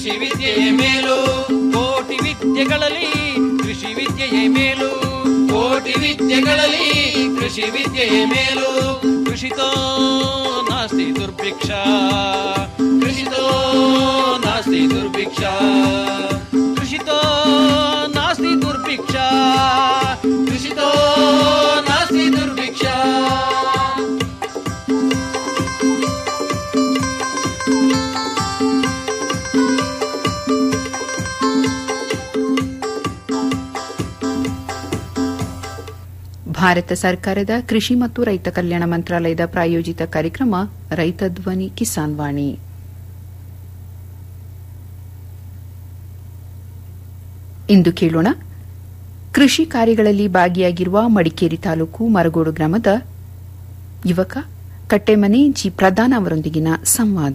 ಕೃಷಿ ವಿದ್ಯೆಯೇ ಮೇಲು ಕೋಟಿ ವಿದ್ಯೆಗಳಲ್ಲಿ ಕೃಷಿ ವಿದ್ಯೆಯೇ ಮೇಲು ಕೋಟಿ ವಿದ್ಯೆಗಳಲ್ಲಿ ಕೃಷಿ ವಿದ್ಯೆಯೇ ಮೇಲು ಕೃಷಿತೋ ನಾಸ್ತಿ ದುರ್ಭಿಕ್ಷ ಕೃಷಿತೋ ನಾಸ್ತಿ ದುರ್ಭಿಕ್ಷ ಕೃಷಿತೋ ನಾಸ್ತಿ ದುರ್ಭಿಕ್ಷ ಕೃಷಿತೋ ನಾಸ್ತಿ ದುರ್ಭಿಕ್ಷ ಭಾರತ ಸರ್ಕಾರದ ಕೃಷಿ ಮತ್ತು ರೈತ ಕಲ್ಯಾಣ ಮಂತ್ರಾಲಯದ ಪ್ರಾಯೋಜಿತ ಕಾರ್ಯಕ್ರಮ ರೈತ ಧ್ವನಿ ಕಿಸಾನ್ ವಾಣಿ ಇಂದು ಕೇಳೋಣ ಕೃಷಿ ಕಾರ್ಯಗಳಲ್ಲಿ ಭಾಗಿಯಾಗಿರುವ ಮಡಿಕೇರಿ ತಾಲೂಕು ಮರಗೋಡು ಗ್ರಾಮದ ಯುವಕ ಕಟ್ಟೆಮನೆ ಜಿ ಪ್ರಧಾನ್ ಅವರೊಂದಿಗಿನ ಸಂವಾದ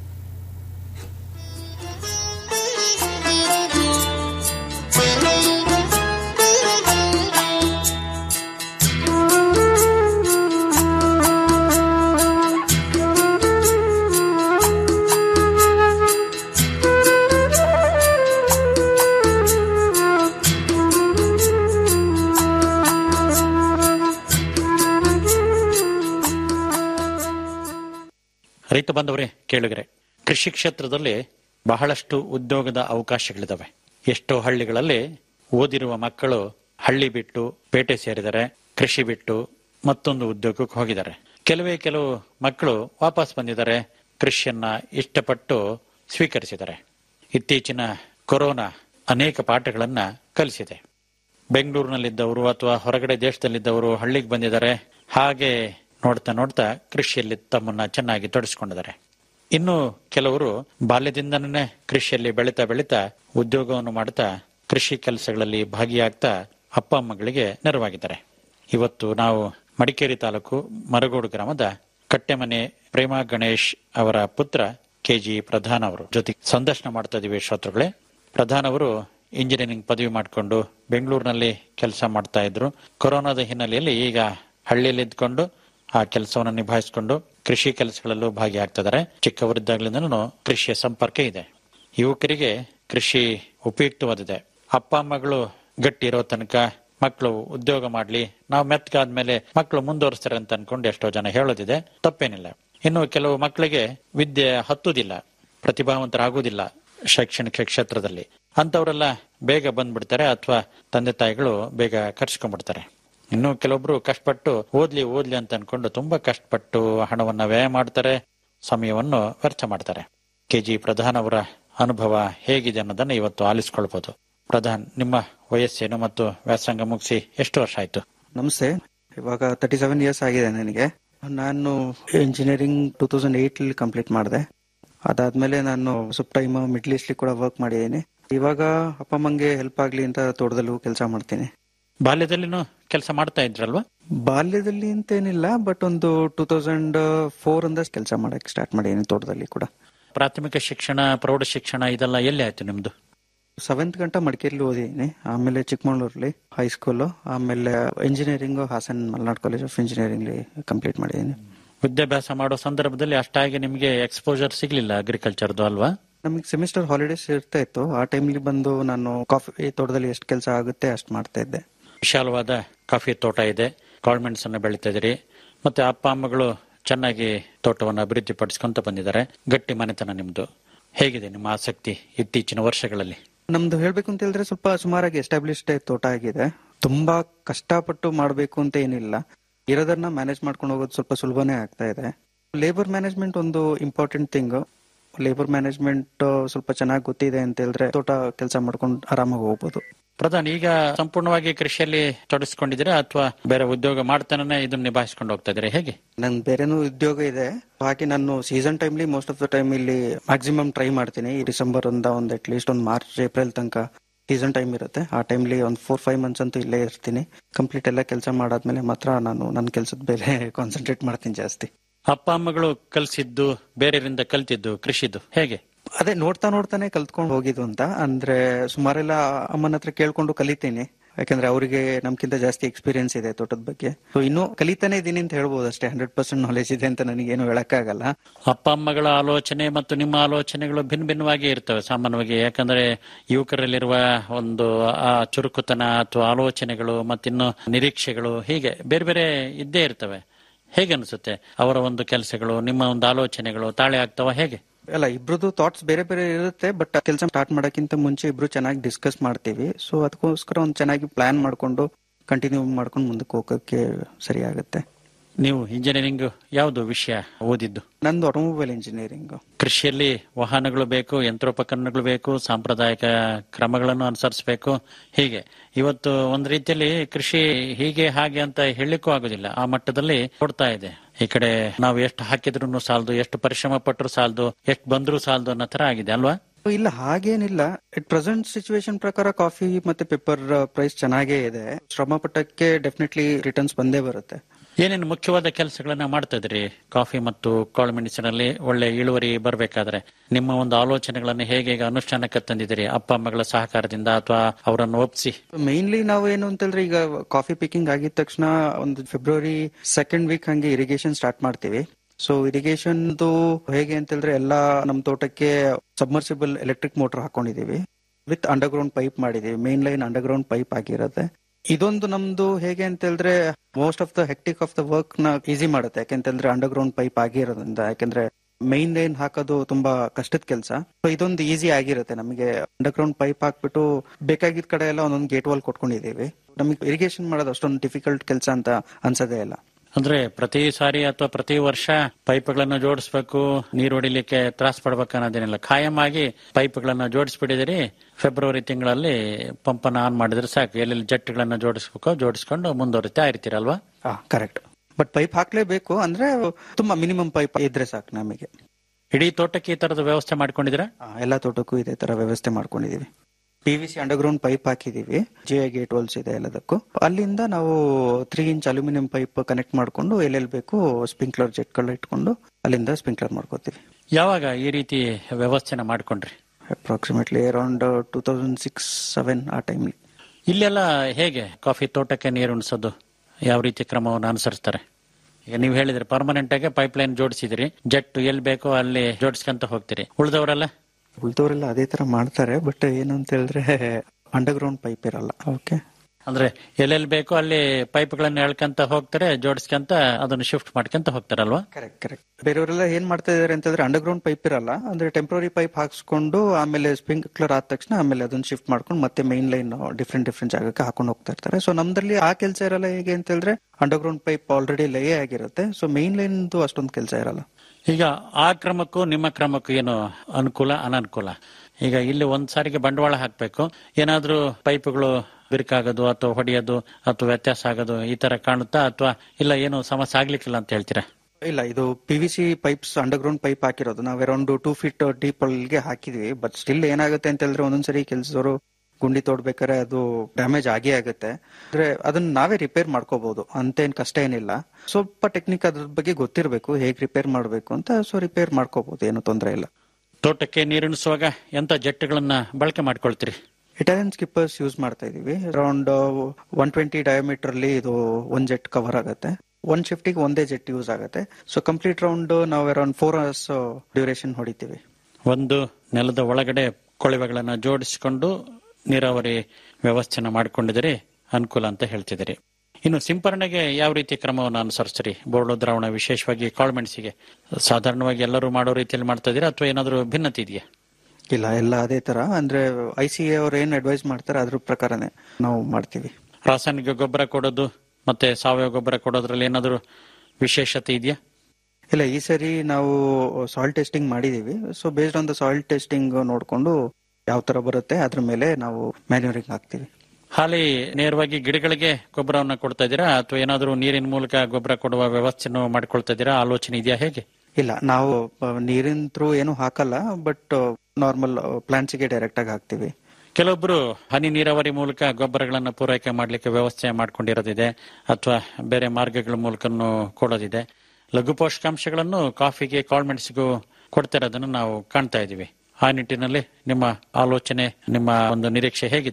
ರೈತ ಬಾಂಧವರೇ ಕೇಳಿದ್ರೆ ಕೃಷಿ ಕ್ಷೇತ್ರದಲ್ಲಿ ಬಹಳಷ್ಟು ಉದ್ಯೋಗದ ಅವಕಾಶಗಳಿದಾವೆ ಎಷ್ಟೋ ಹಳ್ಳಿಗಳಲ್ಲಿ ಓದಿರುವ ಮಕ್ಕಳು ಹಳ್ಳಿ ಬಿಟ್ಟು ಪೇಟೆ ಸೇರಿದರೆ ಕೃಷಿ ಬಿಟ್ಟು ಮತ್ತೊಂದು ಉದ್ಯೋಗಕ್ಕೆ ಹೋಗಿದ್ದಾರೆ ಕೆಲವೇ ಕೆಲವು ಮಕ್ಕಳು ವಾಪಸ್ ಬಂದಿದ್ದಾರೆ ಕೃಷಿಯನ್ನ ಇಷ್ಟಪಟ್ಟು ಸ್ವೀಕರಿಸಿದ್ದಾರೆ ಇತ್ತೀಚಿನ ಕೊರೋನಾ ಅನೇಕ ಪಾಠಗಳನ್ನ ಕಲಿಸಿದೆ ಬೆಂಗಳೂರಿನಲ್ಲಿದ್ದವರು ಅಥವಾ ಹೊರಗಡೆ ದೇಶದಲ್ಲಿದ್ದವರು ಹಳ್ಳಿಗೆ ಬಂದಿದ್ದಾರೆ ಹಾಗೆ ನೋಡ್ತಾ ನೋಡ್ತಾ ಕೃಷಿಯಲ್ಲಿ ತಮ್ಮನ್ನ ಚೆನ್ನಾಗಿ ತೊಡಗಿಸಿಕೊಂಡಿದ್ದಾರೆ ಇನ್ನು ಕೆಲವರು ಬಾಲ್ಯದಿಂದನೇ ಕೃಷಿಯಲ್ಲಿ ಬೆಳೀತಾ ಬೆಳೀತಾ ಉದ್ಯೋಗವನ್ನು ಮಾಡ್ತಾ ಕೃಷಿ ಕೆಲಸಗಳಲ್ಲಿ ಭಾಗಿಯಾಗ್ತಾ ಅಪ್ಪ ಅಮ್ಮಗಳಿಗೆ ನೆರವಾಗಿದ್ದಾರೆ ಇವತ್ತು ನಾವು ಮಡಿಕೇರಿ ತಾಲೂಕು ಮರಗೋಡು ಗ್ರಾಮದ ಕಟ್ಟೆಮನೆ ಪ್ರೇಮ ಗಣೇಶ್ ಅವರ ಪುತ್ರ ಕೆಜಿ ಪ್ರಧಾನ್ ಅವರು ಜೊತೆ ಸಂದರ್ಶನ ಮಾಡ್ತಾ ಇದೀವಿ ಶ್ರೋತೃಗಳೇ ಪ್ರಧಾನ್ ಅವರು ಇಂಜಿನಿಯರಿಂಗ್ ಪದವಿ ಮಾಡಿಕೊಂಡು ಬೆಂಗಳೂರಿನಲ್ಲಿ ಕೆಲಸ ಮಾಡ್ತಾ ಇದ್ರು ಕೊರೋನಾದ ಹಿನ್ನೆಲೆಯಲ್ಲಿ ಈಗ ಹಳ್ಳಿಯಲ್ಲಿ ಇದ್ಕೊಂಡು ಆ ಕೆಲಸವನ್ನು ನಿಭಾಯಿಸಿಕೊಂಡು ಕೃಷಿ ಕೆಲಸಗಳಲ್ಲೂ ಭಾಗಿಯಾಗ್ತಿದ್ದಾರೆ ಚಿಕ್ಕವರಿದ್ದಾಗಲಿಂದಲೂ ಕೃಷಿಯ ಸಂಪರ್ಕ ಇದೆ ಯುವಕರಿಗೆ ಕೃಷಿ ಉಪಯುಕ್ತವಾದಿದೆ ಅಪ್ಪ ಅಮ್ಮಗಳು ಗಟ್ಟಿ ಇರೋ ತನಕ ಮಕ್ಕಳು ಉದ್ಯೋಗ ಮಾಡ್ಲಿ ನಾವು ಮೆತ್ತಗಾದ್ಮೇಲೆ ಮಕ್ಕಳು ಮುಂದುವರಿಸ್ತಾರೆ ಅಂತ ಅನ್ಕೊಂಡು ಎಷ್ಟೋ ಜನ ಹೇಳೋದಿದೆ ತಪ್ಪೇನಿಲ್ಲ ಇನ್ನು ಕೆಲವು ಮಕ್ಕಳಿಗೆ ವಿದ್ಯೆ ಹತ್ತುದಿಲ್ಲ ಪ್ರತಿಭಾವಂತರಾಗುವುದಿಲ್ಲ ಶೈಕ್ಷಣಿಕ ಕ್ಷೇತ್ರದಲ್ಲಿ ಅಂತವರೆಲ್ಲ ಬೇಗ ಬಂದ್ಬಿಡ್ತಾರೆ ಅಥವಾ ತಂದೆ ತಾಯಿಗಳು ಬೇಗ ಕರ್ಸ್ಕೊಂಡ್ಬಿಡ್ತಾರೆ ಇನ್ನು ಕೆಲವೊಬ್ರು ಕಷ್ಟಪಟ್ಟು ಓದ್ಲಿ ಓದ್ಲಿ ಅಂತ ಅನ್ಕೊಂಡು ತುಂಬಾ ಕಷ್ಟಪಟ್ಟು ಹಣವನ್ನ ವ್ಯಯ ಮಾಡ್ತಾರೆ ಸಮಯವನ್ನು ವ್ಯರ್ಥ ಮಾಡ್ತಾರೆ ಕೆಜಿ ಪ್ರಧಾನ್ ಅವರ ಅನುಭವ ಹೇಗಿದೆ ಅನ್ನೋದನ್ನ ಇವತ್ತು ಆಲಿಸ್ಕೊಳ್ಬಹುದು ಪ್ರಧಾನ್ ನಿಮ್ಮ ವಯಸ್ಸೇನು ಮತ್ತು ವ್ಯಾಸಂಗ ಮುಗಿಸಿ ಎಷ್ಟು ವರ್ಷ ಆಯ್ತು ನಮಸ್ತೆ ಇವಾಗ ತರ್ಟಿ ಸೆವೆನ್ ಇಯರ್ಸ್ ಆಗಿದೆ ನನಗೆ ನಾನು ಇಂಜಿನಿಯರಿಂಗ್ ಟೂ ತೌಸಂಡ್ ಏಟ್ ಅಲ್ಲಿ ಕಂಪ್ಲೀಟ್ ಮಾಡಿದೆ ಅದಾದ್ಮೇಲೆ ನಾನು ಸ್ವಲ್ಪ ಟೈಮ್ ಮಿಡ್ಲ್ ಈಸ್ಟ್ ಕೂಡ ವರ್ಕ್ ಮಾಡಿದ್ದೀನಿ ಇವಾಗ ಅಪ್ಪ ಅಮ್ಮಂಗೆ ಹೆಲ್ಪ್ ಆಗ್ಲಿ ಅಂತ ತೋಟದಲ್ಲೂ ಕೆಲಸ ಮಾಡ್ತೀನಿ ಬಾಲ್ಯದಲ್ಲಿನೂ ಕೆಲಸ ಮಾಡ್ತಾ ಇದ್ರಲ್ವಾ ಬಾಲ್ಯದಲ್ಲಿ ಅಂತೇನಿಲ್ಲ ಬಟ್ ಒಂದು ಟೂ ತೌಸಂಡ್ ಫೋರ್ ಇಂದ ಕೆಲಸ ಮಾಡಕ್ ಸ್ಟಾರ್ಟ್ ಮಾಡಿದ್ದೀನಿ ತೋಟದಲ್ಲಿ ಕೂಡ ಪ್ರಾಥಮಿಕ ಶಿಕ್ಷಣ ಪ್ರೌಢ ಶಿಕ್ಷಣ ಇದೆಲ್ಲ ಎಲ್ಲಿ ಆಯ್ತು ನಿಮ್ದು ಸೆವೆಂತ್ ಗಂಟ ಮಡಿಕೇರಿಲಿ ಓದಿದ್ದೀನಿ ಆಮೇಲೆ ಚಿಕ್ಕಮಗಳೂರಲ್ಲಿ ಹೈಸ್ಕೂಲು ಆಮೇಲೆ engineering Hassan Malnad college of engineering complete ಮಾಡಿದ್ದೀನಿ ವಿದ್ಯಾಭ್ಯಾಸ ಮಾಡೋ ಸಂದರ್ಭದಲ್ಲಿ ಅಷ್ಟಾಗಿ ನಿಮಗೆ ಎಕ್ಸ್ಪೋಜರ್ ಸಿಗ್ಲಿಲ್ಲ ಅಗ್ರಿಕಲ್ಚರ್ದು ಅಲ್ವಾ ನಮಗೆ ಸೆಮಿಸ್ಟರ್ ಹಾಲಿಡೇಸ್ ಇರ್ತಾ ಇತ್ತು ಆ ಟೈಮ್ಲಿ ಬಂದು ನಾನು ಕಾಫಿ ತೋಟದಲ್ಲಿ ಎಷ್ಟು ಕೆಲಸ ಆಗುತ್ತೆ ಅಷ್ಟು ಮಾಡ್ತಾ ಇದ್ದೆ ವಿಶಾಲವಾದ ಕಾಫಿ ತೋಟ ಇದೆ ಕಾಳ್ಮೆಂಟ್ಸ್ ಅನ್ನ ಬೆಳೀತಾ ಇದ್ರಿ ಮತ್ತೆ ಅಪ್ಪ ಅಮ್ಮಗಳು ಚೆನ್ನಾಗಿ ತೋಟವನ್ನು ಅಭಿವೃದ್ಧಿ ಪಡಿಸ್ಕೊಂತ ಬಂದಿದ್ದಾರೆ ಗಟ್ಟಿ ಮನೆತನ ನಿಮ್ದು ಹೇಗಿದೆ ನಿಮ್ಮ ಆಸಕ್ತಿ ಇತ್ತೀಚಿನ ವರ್ಷಗಳಲ್ಲಿ ನಮ್ದು ಹೇಳ್ಬೇಕು ಅಂತ ಹೇಳಿದ್ರೆ ಸ್ವಲ್ಪ ಸುಮಾರಾಗಿ ಎಸ್ಟಾಬ್ಲಿಷ್ಡ್ ತೋಟ ಆಗಿದೆ ತುಂಬಾ ಕಷ್ಟಪಟ್ಟು ಮಾಡಬೇಕು ಅಂತ ಏನಿಲ್ಲ ಇರೋದನ್ನ ಮ್ಯಾನೇಜ್ ಮಾಡ್ಕೊಂಡು ಹೋಗೋದು ಸ್ವಲ್ಪ ಸುಲಭನೇ ಆಗ್ತಾ ಇದೆ ಲೇಬರ್ ಮ್ಯಾನೇಜ್ಮೆಂಟ್ ಒಂದು ಇಂಪಾರ್ಟೆಂಟ್ ಥಿಂಗ್ ಲೇಬರ್ ಮ್ಯಾನೇಜ್ಮೆಂಟ್ ಸ್ವಲ್ಪ ಚೆನ್ನಾಗಿ ಗೊತ್ತಿದೆ ಅಂತ ಹೇಳಿದ್ರೆ ತೋಟ ಕೆಲಸ ಮಾಡ್ಕೊಂಡು ಆರಾಮಾಗಿ ಹೋಗ್ಬೋದು ಪ್ರಧಾನ್ ಈಗ ಸಂಪೂರ್ಣವಾಗಿ ಕೃಷಿಯಲ್ಲಿ ತೊಡಗಿಸ್ಕೊಂಡಿದ್ದೀರಾ ಅಥವಾ ಬೇರೆ ಉದ್ಯೋಗ ಮಾಡ್ತಾನೆ ಇದನ್ನ ನಿಭಾಯಿಸ್ಕೊಂಡು ಹೋಗ್ತಾ ಇದ್ದೀರಾ ಹೇಗೆ ನನ್ ಬೇರೆನೂ ಉದ್ಯೋಗ ಇದೆ ಹಾಗೆ ನಾನು ಸೀಸನ್ ಟೈಮ್ಲಿ ಮೋಸ್ಟ್ ಆಫ್ ದ ಟೈಮ್ ಇಲ್ಲಿ ಮ್ಯಾಕ್ಸಿಮಮ್ ಟ್ರೈ ಮಾಡ್ತೀನಿ ಈ ಡಿಸೆಂಬರ್ ಒಂದ ಒಂದ್ ಅಟ್ ಲೀಸ್ಟ್ ಒಂದು ಮಾರ್ಚ್ ಏಪ್ರಿಲ್ ತನಕ ಸೀಸನ್ ಟೈಮ್ ಇರುತ್ತೆ ಆ ಟೈಮ್ಲಿ ಒಂದು ಫೋರ್ ಫೈವ್ ಮಂತ್ಸ್ ಅಂತೂ ಇಲ್ಲೇ ಇರ್ತೀನಿ ಕಂಪ್ಲೀಟ್ ಎಲ್ಲ ಕೆಲಸ ಮಾಡಾದ್ಮೇಲೆ ಮಾತ್ರ ನಾನು ನನ್ನ ಕೆಲಸದ ಮೇಲೆ ಕಾನ್ಸಂಟ್ರೇಟ್ ಮಾಡ್ತೀನಿ ಜಾಸ್ತಿ ಅಪ್ಪ ಅಮ್ಮಗಳು ಕಲ್ಸಿದ್ದು ಬೇರೆಯವರಿಂದ ಕಲ್ತಿದ್ದು ಕೃಷಿದು ಹೇಗೆ ಅದೇ ನೋಡ್ತಾ ನೋಡ್ತಾನೆ ಕಲ್ತ್ಕೊಂಡು ಹೋಗಿದ್ದು ಅಂತ ಅಂದ್ರೆ ಸುಮಾರೆಲ್ಲ ಅಮ್ಮನ ಹತ್ರ ಕೇಳ್ಕೊಂಡು ಕಲಿತೀನಿ ಯಾಕಂದ್ರೆ ಅವರಿಗೆ ನಮ್ಗಿಂತ ಜಾಸ್ತಿ ಎಕ್ಸ್ಪೀರಿಯನ್ಸ್ ಇದೆ ತೋಟದ ಬಗ್ಗೆ ಸೊ ಇನ್ನೂ ಕಲಿತಾನೆ ಇದೀನಿ ಅಂತ ಹೇಳ್ಬೋದು ಅಷ್ಟೇ ಹಂಡ್ರೆಡ್ ಪರ್ಸೆಂಟ್ ನಾಲೆಜ್ ಇದೆ ಅಂತ ನನಗೇನು ಹೇಳಕ್ಕಾಗಲ್ಲ ಅಪ್ಪ ಅಮ್ಮಗಳ ಆಲೋಚನೆ ಮತ್ತು ನಿಮ್ಮ ಆಲೋಚನೆಗಳು ಭಿನ್ನ ಭಿನ್ನವಾಗಿ ಇರ್ತವೆ ಸಾಮಾನ್ಯವಾಗಿ ಯಾಕಂದ್ರೆ ಯುವಕರಲ್ಲಿರುವ ಒಂದು ಆ ಚುರುಕುತನ ಅಥವಾ ಆಲೋಚನೆಗಳು ಮತ್ತಿನ್ನು ನಿರೀಕ್ಷೆಗಳು ಹೀಗೆ ಬೇರೆ ಬೇರೆ ಇದ್ದೇ ಇರ್ತವೆ ಹೇಗೆ ಅನಿಸುತ್ತೆ ಅವರ ಒಂದು ಕೆಲಸಗಳು ನಿಮ್ಮ ಒಂದು ಆಲೋಚನೆಗಳು ತಾಳೆ ಆಗ್ತಾವ ಹೇಗೆ ಅಲ್ಲ ಇಬ್ರದ್ದು ಥಾಟ್ಸ್ ಬೇರೆ ಬೇರೆ ಇರುತ್ತೆ ಬಟ್ ಕೆಲಸ ಸ್ಟಾರ್ಟ್ ಮಾಡೋಕ್ಕಿಂತ ಮುಂಚೆ ಇಬ್ರು ಚೆನ್ನಾಗಿ ಡಿಸ್ಕಸ್ ಮಾಡ್ತೀವಿ ಸೊ ಅದಕ್ಕೋಸ್ಕರ ಒಂದು ಚೆನ್ನಾಗಿ ಪ್ಲಾನ್ ಮಾಡ್ಕೊಂಡು ಕಂಟಿನ್ಯೂ ಮಾಡ್ಕೊಂಡು ಮುಂದಕ್ಕೆ ಹೋಗೋಕ್ಕೆ ಸರಿ ಆಗುತ್ತೆ ನೀವು ಇಂಜಿನಿಯರಿಂಗ್ ಯಾವುದು ವಿಷಯ ಓದಿದ್ದು ನಂದು ಆಟೋಮೊಬೈಲ್ ಇಂಜಿನಿಯರಿಂಗ್ ಕೃಷಿಯಲ್ಲಿ ವಾಹನಗಳು ಬೇಕು ಯಂತ್ರೋಪಕರಣಗಳು ಬೇಕು ಸಾಂಪ್ರದಾಯಿಕ ಕ್ರಮಗಳನ್ನು ಅನುಸರಿಸಬೇಕು ಹೀಗೆ ಇವತ್ತು ಒಂದು ರೀತಿಯಲ್ಲಿ ಕೃಷಿ ಹೀಗೆ ಹಾಗೆ ಅಂತ ಹೇಳಲಿಕ್ಕೂ ಆಗುದಿಲ್ಲ ಆ ಮಟ್ಟದಲ್ಲಿ ಕೊಡ್ತಾ ಇದೆ ಈ ಕಡೆ ನಾವು ಎಷ್ಟು ಹಾಕಿದ್ರು ಸಾಲದು ಎಷ್ಟು ಪರಿಶ್ರಮ ಪಟ್ಟರು ಸಾಲದು ಎಷ್ಟು ಬಂದ್ರು ಸಾಲದು ಅನ್ನೋ ತರ ಆಗಿದೆ ಅಲ್ವಾ ಇಲ್ಲ ಹಾಗೇನಿಲ್ಲ ಇಟ್ ಪ್ರೆಸೆಂಟ್ ಸಿಚುವೇಶನ್ ಪ್ರಕಾರ ಕಾಫಿ ಮತ್ತೆ ಪೇಪರ್ ಪ್ರೈಸ್ ಚೆನ್ನಾಗೇ ಇದೆ ಶ್ರಮ ಪಟ್ಟಕ್ಕೆ ಡೆಫಿನೆಟ್ಲಿ ರಿಟರ್ನ್ಸ್ ಬಂದೇ ಬರುತ್ತೆ ಏನೇನು ಮುಖ್ಯವಾದ ಕೆಲಸಗಳನ್ನ ಮಾಡ್ತಾ ಇದ್ರಿ ಕಾಫಿ ಮತ್ತು ಕಾಳುಮೆಣಸಿನಲ್ಲಿ ಒಳ್ಳೆ ಇಳುವರಿ ಬರಬೇಕಾದ್ರೆ ನಿಮ್ಮ ಒಂದು ಆಲೋಚನೆಗಳನ್ನು ಹೇಗೆ ಈಗ ಅನುಷ್ಠಾನಕ್ಕೆ ತಂದಿದ್ದೀರಿ ಅಪ್ಪ ಅಮ್ಮಗಳ ಸಹಕಾರದಿಂದ ಅಥವಾ ಅವರನ್ನು ಒಪ್ಪಿಸಿ ಮೇನ್ಲಿ ನಾವು ಏನು ಅಂತಂದ್ರೆ ಈಗ ಕಾಫಿ ಪಿಕಿಂಗ್ ಆಗಿದ ತಕ್ಷಣ ಒಂದು ಫೆಬ್ರವರಿ ಸೆಕೆಂಡ್ ವೀಕ್ ಹಂಗೆ ಇರಿಗೇಷನ್ ಸ್ಟಾರ್ಟ್ ಮಾಡ್ತೀವಿ ಸೊ ಇರಿಗೇಷನ್ ಹೇಗೆ ಅಂತಂದ್ರೆ ಎಲ್ಲಾ ನಮ್ ತೋಟಕ್ಕೆ ಸಬ್ಮರ್ಸಿಬಲ್ ಎಲೆಕ್ಟ್ರಿಕ್ ಮೋಟರ್ ಹಾಕೊಂಡಿದೀವಿ ವಿತ್ ಅಂಡರ್ ಗ್ರೌಂಡ್ ಪೈಪ್ ಮಾಡಿದೀವಿ main line underground pipe ಆಗಿರುತ್ತೆ ಇದೊಂದು ನಮ್ದು ಹೇಗೆ ಅಂತ ಹೇಳಿದ್ರೆ most of the hectic of the work ನ ಈಸಿ ಮಾಡುತ್ತೆ ಯಾಕೆಂತಂದ್ರೆ ಅಂಡರ್ ಗ್ರೌಂಡ್ ಪೈಪ್ ಆಗಿರೋದ್ರಿಂದ ಯಾಕೆಂದ್ರೆ ಮೈನ್ ಲೈನ್ ಹಾಕೋದು ತುಂಬಾ ಕಷ್ಟದ ಕೆಲಸ ಸೊ ಇದೊಂದು ಈಸಿ ಆಗಿರುತ್ತೆ ನಮಗೆ ಅಂಡರ್ ಗ್ರೌಂಡ್ ಪೈಪ್ ಹಾಕ್ಬಿಟ್ಟು ಬೇಕಾಗಿದ್ದ ಕಡೆ ಎಲ್ಲ ಒಂದೊಂದು ಗೇಟ್ ವಾಲ್ ಕೊಟ್ಕೊಂಡಿದೀವಿ ನಮಗೆ ಇರಿಗೇಷನ್ ಮಾಡೋದು ಅಷ್ಟೊಂದು ಡಿಫಿಕಲ್ಟ್ ಕೆಲಸ ಅಂತ ಅನ್ಸೋದೇ ಇಲ್ಲ ಅಂದ್ರೆ ಪ್ರತಿ ಸಾರಿ ಅಥವಾ ಪ್ರತಿ ವರ್ಷ ಪೈಪ್ಗಳನ್ನು ಜೋಡಿಸ್ಬೇಕು ನೀರು ಹೊಡಿಲಿಕ್ಕೆ ತ್ರಾಸ ಪಡ್ಬೇಕು ಅನ್ನೋದೇನಿಲ್ಲ ಖಾಯಂ ಆಗಿ ಪೈಪ್ಗಳನ್ನ ಜೋಡಿಸ್ಬಿಟ್ಟಿದಿರಿ ಫೆಬ್ರವರಿ ತಿಂಗಳಲ್ಲಿ ಪಂಪನ್ನ ಆನ್ ಮಾಡಿದ್ರೆ ಸಾಕು ಎಲ್ಲೆಲ್ಲಿ ಜಟ್ಟುಗಳನ್ನ ಜೋಡಿಸ್ಬೇಕು ಜೋಡಿಸ್ಕೊಂಡು ಮುಂದುವರಿತಾ ಇರ್ತೀರಲ್ವಾ ಹಾ ಕರೆಕ್ಟ್ ಬಟ್ ಪೈಪ್ ಹಾಕ್ಲೇಬೇಕು ಅಂದ್ರೆ ತುಂಬಾ ಮಿನಿಮಮ್ ಪೈಪ್ ಇದ್ರೆ ಸಾಕು ನಮಗೆ ಇಡೀ ತೋಟಕ್ಕೆ ಈ ತರದ ವ್ಯವಸ್ಥೆ ಮಾಡ್ಕೊಂಡಿದ್ದೀರಾ ಆ, ಎಲ್ಲಾ ತೋಟಕ್ಕೂ ಇದೇ ತರ ವ್ಯವಸ್ಥೆ ಮಾಡ್ಕೊಂಡಿದೀವಿ P V C underground pipe ಹಾಕಿದೀವಿ ಜಿ ಐ ಗೇಟ್ ವಾಲ್ಸ್ ಇದೆ ಎಲ್ಲದಕ್ಕೂ ಅಲ್ಲಿಂದ ನಾವು three inch aluminium pipe connect ಮಾಡ್ಕೊಂಡು ಎಲ್ಲೆಲ್ಲಿ ಬೇಕು ಸ್ಪ್ರಿಂಕ್ಲರ್ ಜೆಟ್ಗಳು ಇಟ್ಕೊಂಡು ಅಲ್ಲಿಂದ ಸ್ಪ್ರಿಂಕ್ಲರ್ ಮಾಡ್ಕೋತೀವಿ ಯಾವಾಗ ಈ ರೀತಿ ವ್ಯವಸ್ಥೆನ ಮಾಡ್ಕೊಂಡ್ರಿ approximately around two thousand six seven ಆ ಟೈಮ್ಲಿ ಇಲ್ಲೆಲ್ಲ ಹೇಗೆ ಕಾಫಿ ತೋಟಕ್ಕೆ ನೀರು ಉಣಿಸೋದು ಯಾವ ರೀತಿ ಕ್ರಮವನ್ನು ಅನುಸರಿಸ್ತಾರೆ ಈಗ ನೀವು ಹೇಳಿದ್ರಿ ಪರ್ಮನೆಂಟ್ ಆಗಿ ಪೈಪ್ ಲೈನ್ ಜೋಡಿಸಿದಿರಿ ಜೆಟ್ ಎಲ್ಲಿ ಬೇಕೋ ಅಲ್ಲಿ ಜೋಡಿಸ್ಕೊಂತ ಹೋಗ್ತೀರಿ ಉಳಿದವರೆಲ್ಲ ಉಳಿದವರೆಲ್ಲ ಅದೇ ತರ ಮಾಡ್ತಾರೆ ಬಟ್ ಏನು ಅಂತ ಹೇಳಿದ್ರೆ ಅಂಡರ್ ಗ್ರೌಂಡ್ ಪೈಪ್ ಇರಲ್ಲ ಓಕೆ ಅಂದ್ರೆ ಎಲ್ಲೆಲ್ಲಿ ಬೇಕೋ ಅಲ್ಲಿ ಪೈಪ್ಗಳನ್ನ ಎಳ್ಕಂತ ಹೋಗ್ತಾರೆ ಜೋಡಿಸ್ಕೊಂತ ಅದನ್ನು ಶಿಫ್ಟ್ ಮಾಡ್ಕೊಂತ ಹೋಗ್ತಾರಲ್ವಾ ಕರೆಕ್ಟ್ ಕರೆಕ್ಟ್ ಬೇರೆಯವರೆಲ್ಲ ಏನ್ ಮಾಡ್ತಾ ಇದಾರೆ ಅಂತಂದ್ರೆ ಅಂಡರ್ ಗ್ರೌಂಡ್ ಪೈಪ್ ಇರಲ್ಲ ಅಂದ್ರೆ ಟೆಂಪ್ರರಿ ಪೈಪ್ ಹಾಕ್ಸ್ಕೊಂಡು ಆಮೇಲೆ ಸ್ಪ್ರಿಂಕ್ಲರ್ ಆದ ತಕ್ಷಣ ಆಮೇಲೆ ಅದನ್ನ ಶಿಫ್ಟ್ ಮಾಡ್ಕೊಂಡು ಮತ್ತೆ ಮೈನ್ ಲೈನ್ ಡಿಫ್ರೆಂಟ್ ಡಿಫ್ರೆಂಟ್ ಜಾಗಕ್ಕೆ ಹಾಕೊಂಡು ಹೋಗ್ತಾ ಇರ್ತಾರೆ ಸೊ ನಮ್ದ್ರಲ್ಲಿ ಆ ಕೆಲಸ ಇರಲ್ಲ ಹೇಗೆ ಅಂತ ಹೇಳಿದ್ರೆ ಅಂಡರ್ ಗ್ರೌಂಡ್ ಪೈಪ್ ಆಲ್ರೆಡಿ ಲೇ ಆಗಿರುತ್ತೆ ಸೊ ಮೈನ್ ಲೈನ್ ಅಷ್ಟೊಂದು ಕೆಲಸ ಇರಲ್ಲ ಈಗ ಆ ಕ್ರಮಕ್ಕೂ ನಿಮ್ಮ ಕ್ರಮಕ್ಕೂ ಏನು ಅನುಕೂಲ ಅನನುಕೂಲ ಈಗ ಇಲ್ಲಿ ಒಂದ್ ಸಾರಿಗೆ ಬಂಡವಾಳ ಹಾಕ್ಬೇಕು ಏನಾದ್ರೂ ಪೈಪ್ಗಳು ಬಿರುಕಾಗೋದು ಅಥವಾ ಹೊಡೆಯೋದು ಅಥವಾ ವ್ಯತ್ಯಾಸ ಆಗೋದು ಈ ತರ ಕಾಣುತ್ತಾ ಅಥವಾ ಇಲ್ಲ ಏನು ಸಮಸ್ಯೆ ಆಗ್ಲಿಕ್ಕಿಲ್ಲ ಅಂತ ಹೇಳ್ತೀರಾ ಇಲ್ಲ ಇದು P V C pipes underground pipe ಹಾಕಿರೋದು ನಾವ್ ಅರೌಂಡ್ ಟೂ ಫೀಟ್ ಡೀಪ್ ಅಲ್ಲಿಗೆ ಹಾಕಿದ್ವಿ ಬಟ್ ಸ್ಟಿಲ್ ಏನಾಗುತ್ತೆ ಅಂತ ಹೇಳಿದ್ರೆ ಒಂದೊಂದ್ಸರಿ ಕೆಲಸದವರು ಗುಂಡಿ ತೋಡ್ಬೇಕಾದ್ರೆ ಅದು ಡ್ಯಾಮೇಜ್ ಆಗೇ ಆಗುತ್ತೆ ಅಂದ್ರೆ ಅದನ್ನ ನಾವೇ ರಿಪೇರ್ ಮಾಡ್ಕೋಬಹುದು ಅಂತೇನ್ ಕಷ್ಟ ಏನಿಲ್ಲ ಸ್ವಲ್ಪ ಟೆಕ್ನಿಕ್ ಅದ್ರ ಬಗ್ಗೆ ಗೊತ್ತಿರಬೇಕು ಹೇಗ್ ರಿಪೇರ್ ಮಾಡಬೇಕು ಅಂತ ಸೊ ರಿಪೇರ್ ಮಾಡ್ಕೋಬಹುದು ಏನು ತೊಂದರೆ ಇಲ್ಲ ತೋಟಕ್ಕೆ ನೀರುಣಿಸುವಾಗ ಎಂತ ಜೆಟ್ಗಳನ್ನ ಬಳಕೆ ಮಾಡ್ಕೊಳ್ತೀರಿ ಇಟಾಲಿಯನ್ ಸ್ಕಿಪ್ಪರ್ಸ್ ಯೂಸ್ ಮಾಡ್ತಾ ಇದೀವಿ ಅರೌಂಡ್ ಒನ್ ಟ್ವೆಂಟಿ ಡಯಾಮೀಟರ್ ಅಲ್ಲಿ ಇದು ಒಂದ್ ಜೆಟ್ ಕವರ್ ಆಗುತ್ತೆ ಒಂದ್ ಶಿಫ್ಟಿಗೆ ಒಂದೇ ಜೆಟ್ ಯೂಸ್ ಆಗುತ್ತೆ ಸೊ ಕಂಪ್ಲೀಟ್ ರೌಂಡ್ ನಾವು ಅರೌಂಡ್ ಫೋರ್ ಅವರ್ಸ್ ಡ್ಯೂರೇಷನ್ ಹೊಡಿತೀವಿ ಒಂದು ನೆಲದ ಒಳಗಡೆ ಕೊಳವೆಗಳನ್ನ ಜೋಡಿಸಿಕೊಂಡು ನೀರಾವರಿ ವ್ಯವಸ್ಥೆನ ಮಾಡ್ಕೊಂಡಿದ್ದೀರಿ ಅನುಕೂಲ ಅಂತ ಹೇಳ್ತಿದ್ದೀರಿ ಇನ್ನು ಸಿಂಪರಣೆಗೆ ಯಾವ ರೀತಿ ಕ್ರಮವನ್ನು ಅನುಸರಿಸ್ತೀರಿ ಬೋರ್ಡು ದ್ರಾವಣ ವಿಶೇಷವಾಗಿ ಕಾಳುಮೆಣಸಿಗೆ ಸಾಧಾರಣವಾಗಿ ಎಲ್ಲರೂ ಮಾಡೋ ರೀತಿಯಲ್ಲಿ ಮಾಡ್ತಾ ಇದೀರಾ ಅಥವಾ ಏನಾದರೂ ಭಿನ್ನತೆ ಇದೆಯಾ ಇಲ್ಲ ಎಲ್ಲ ಅದೇ ತರ ಅಂದ್ರೆ ಐ ಸಿ ಅವ್ರು ಏನ್ ಅಡ್ವೈಸ್ ಮಾಡ್ತಾರೆ ಅದ್ರ ಪ್ರಕಾರನೇ ನಾವು ಮಾಡ್ತೀವಿ ರಾಸಾಯನಿಕ ಗೊಬ್ಬರ ಕೊಡೋದು ಮತ್ತೆ ಸಾವಯವ ಗೊಬ್ಬರ ಕೊಡೋದ್ರಲ್ಲಿ ಏನಾದರೂ ವಿಶೇಷತೆ ಇದೆಯಾ ಇಲ್ಲ ಈ ಸರಿ ನಾವು ಸಾಯಿಲ್ ಟೆಸ್ಟಿಂಗ್ ಮಾಡಿದೀವಿ so based on the soil testing ನೋಡ್ಕೊಂಡು ಯಾವ ತರ ಬರುತ್ತೆ ಅದ್ರ ಮೇಲೆ ನಾವು ಮ್ಯಾನ್ಯೂರಿಂಗ್ ಹಾಕ್ತಿವಿ ಹಾಲಿ ನೇರವಾಗಿ ಗಿಡಗಳಿಗೆ ಗೊಬ್ಬರವನ್ನ ಕೊಡ್ತಾ ಇದ್ದೀರಾ ಅಥವಾ ಏನಾದರೂ ನೀರಿನ ಮೂಲಕ ಗೊಬ್ಬರ ಕೊಡುವ ವ್ಯವಸ್ಥೆನೂ ಮಾಡ್ಕೊಳ್ತಾ ಇದ್ದೀರಾ ಆಲೋಚನೆ ಇದೆಯಾ ಹೇಗೆ ಇಲ್ಲ ನಾವು ಆ, ನೀರಿನ ಥ್ರೂ ಏನು ಹಾಕಲ್ಲ ಬಟ್ ನಾರ್ಮಲ್ ಪ್ಲಾಂಟ್ಸ್ ಗೆ ಡೈರೆಕ್ಟ್ ಆಗಿ ಹಾಕ್ತಿವಿ ಕೆಲವೊಬ್ರು ಹನಿ ನೀರಾವರಿ ಮೂಲಕ ಗೊಬ್ಬರಗಳನ್ನು ಪೂರೈಕೆ ಮಾಡಲಿಕ್ಕೆ ವ್ಯವಸ್ಥೆ ಮಾಡ್ಕೊಂಡಿರೋದಿದೆ ಅಥವಾ ಬೇರೆ ಮಾರ್ಗಗಳ ಮೂಲಕನೂ ಕೊಡೋದಿದೆ ಲಘು ಪೋಷಕಾಂಶಗಳನ್ನು ಕಾಫಿಗೆ ಕಾಳ್ಮೆಣಸಿಗೂ ಕೊಡ್ತಾ ಇರೋದನ್ನು ನಾವು ಕಾಣ್ತಾ ಇದ್ದೀವಿ ಆ ನಿಟ್ಟಿನಲ್ಲಿ ನಿಮ್ಮ ಆಲೋಚನೆ ನಿಮ್ಮ ಒಂದು ನಿರೀಕ್ಷೆ ಹೇಗಿದೆ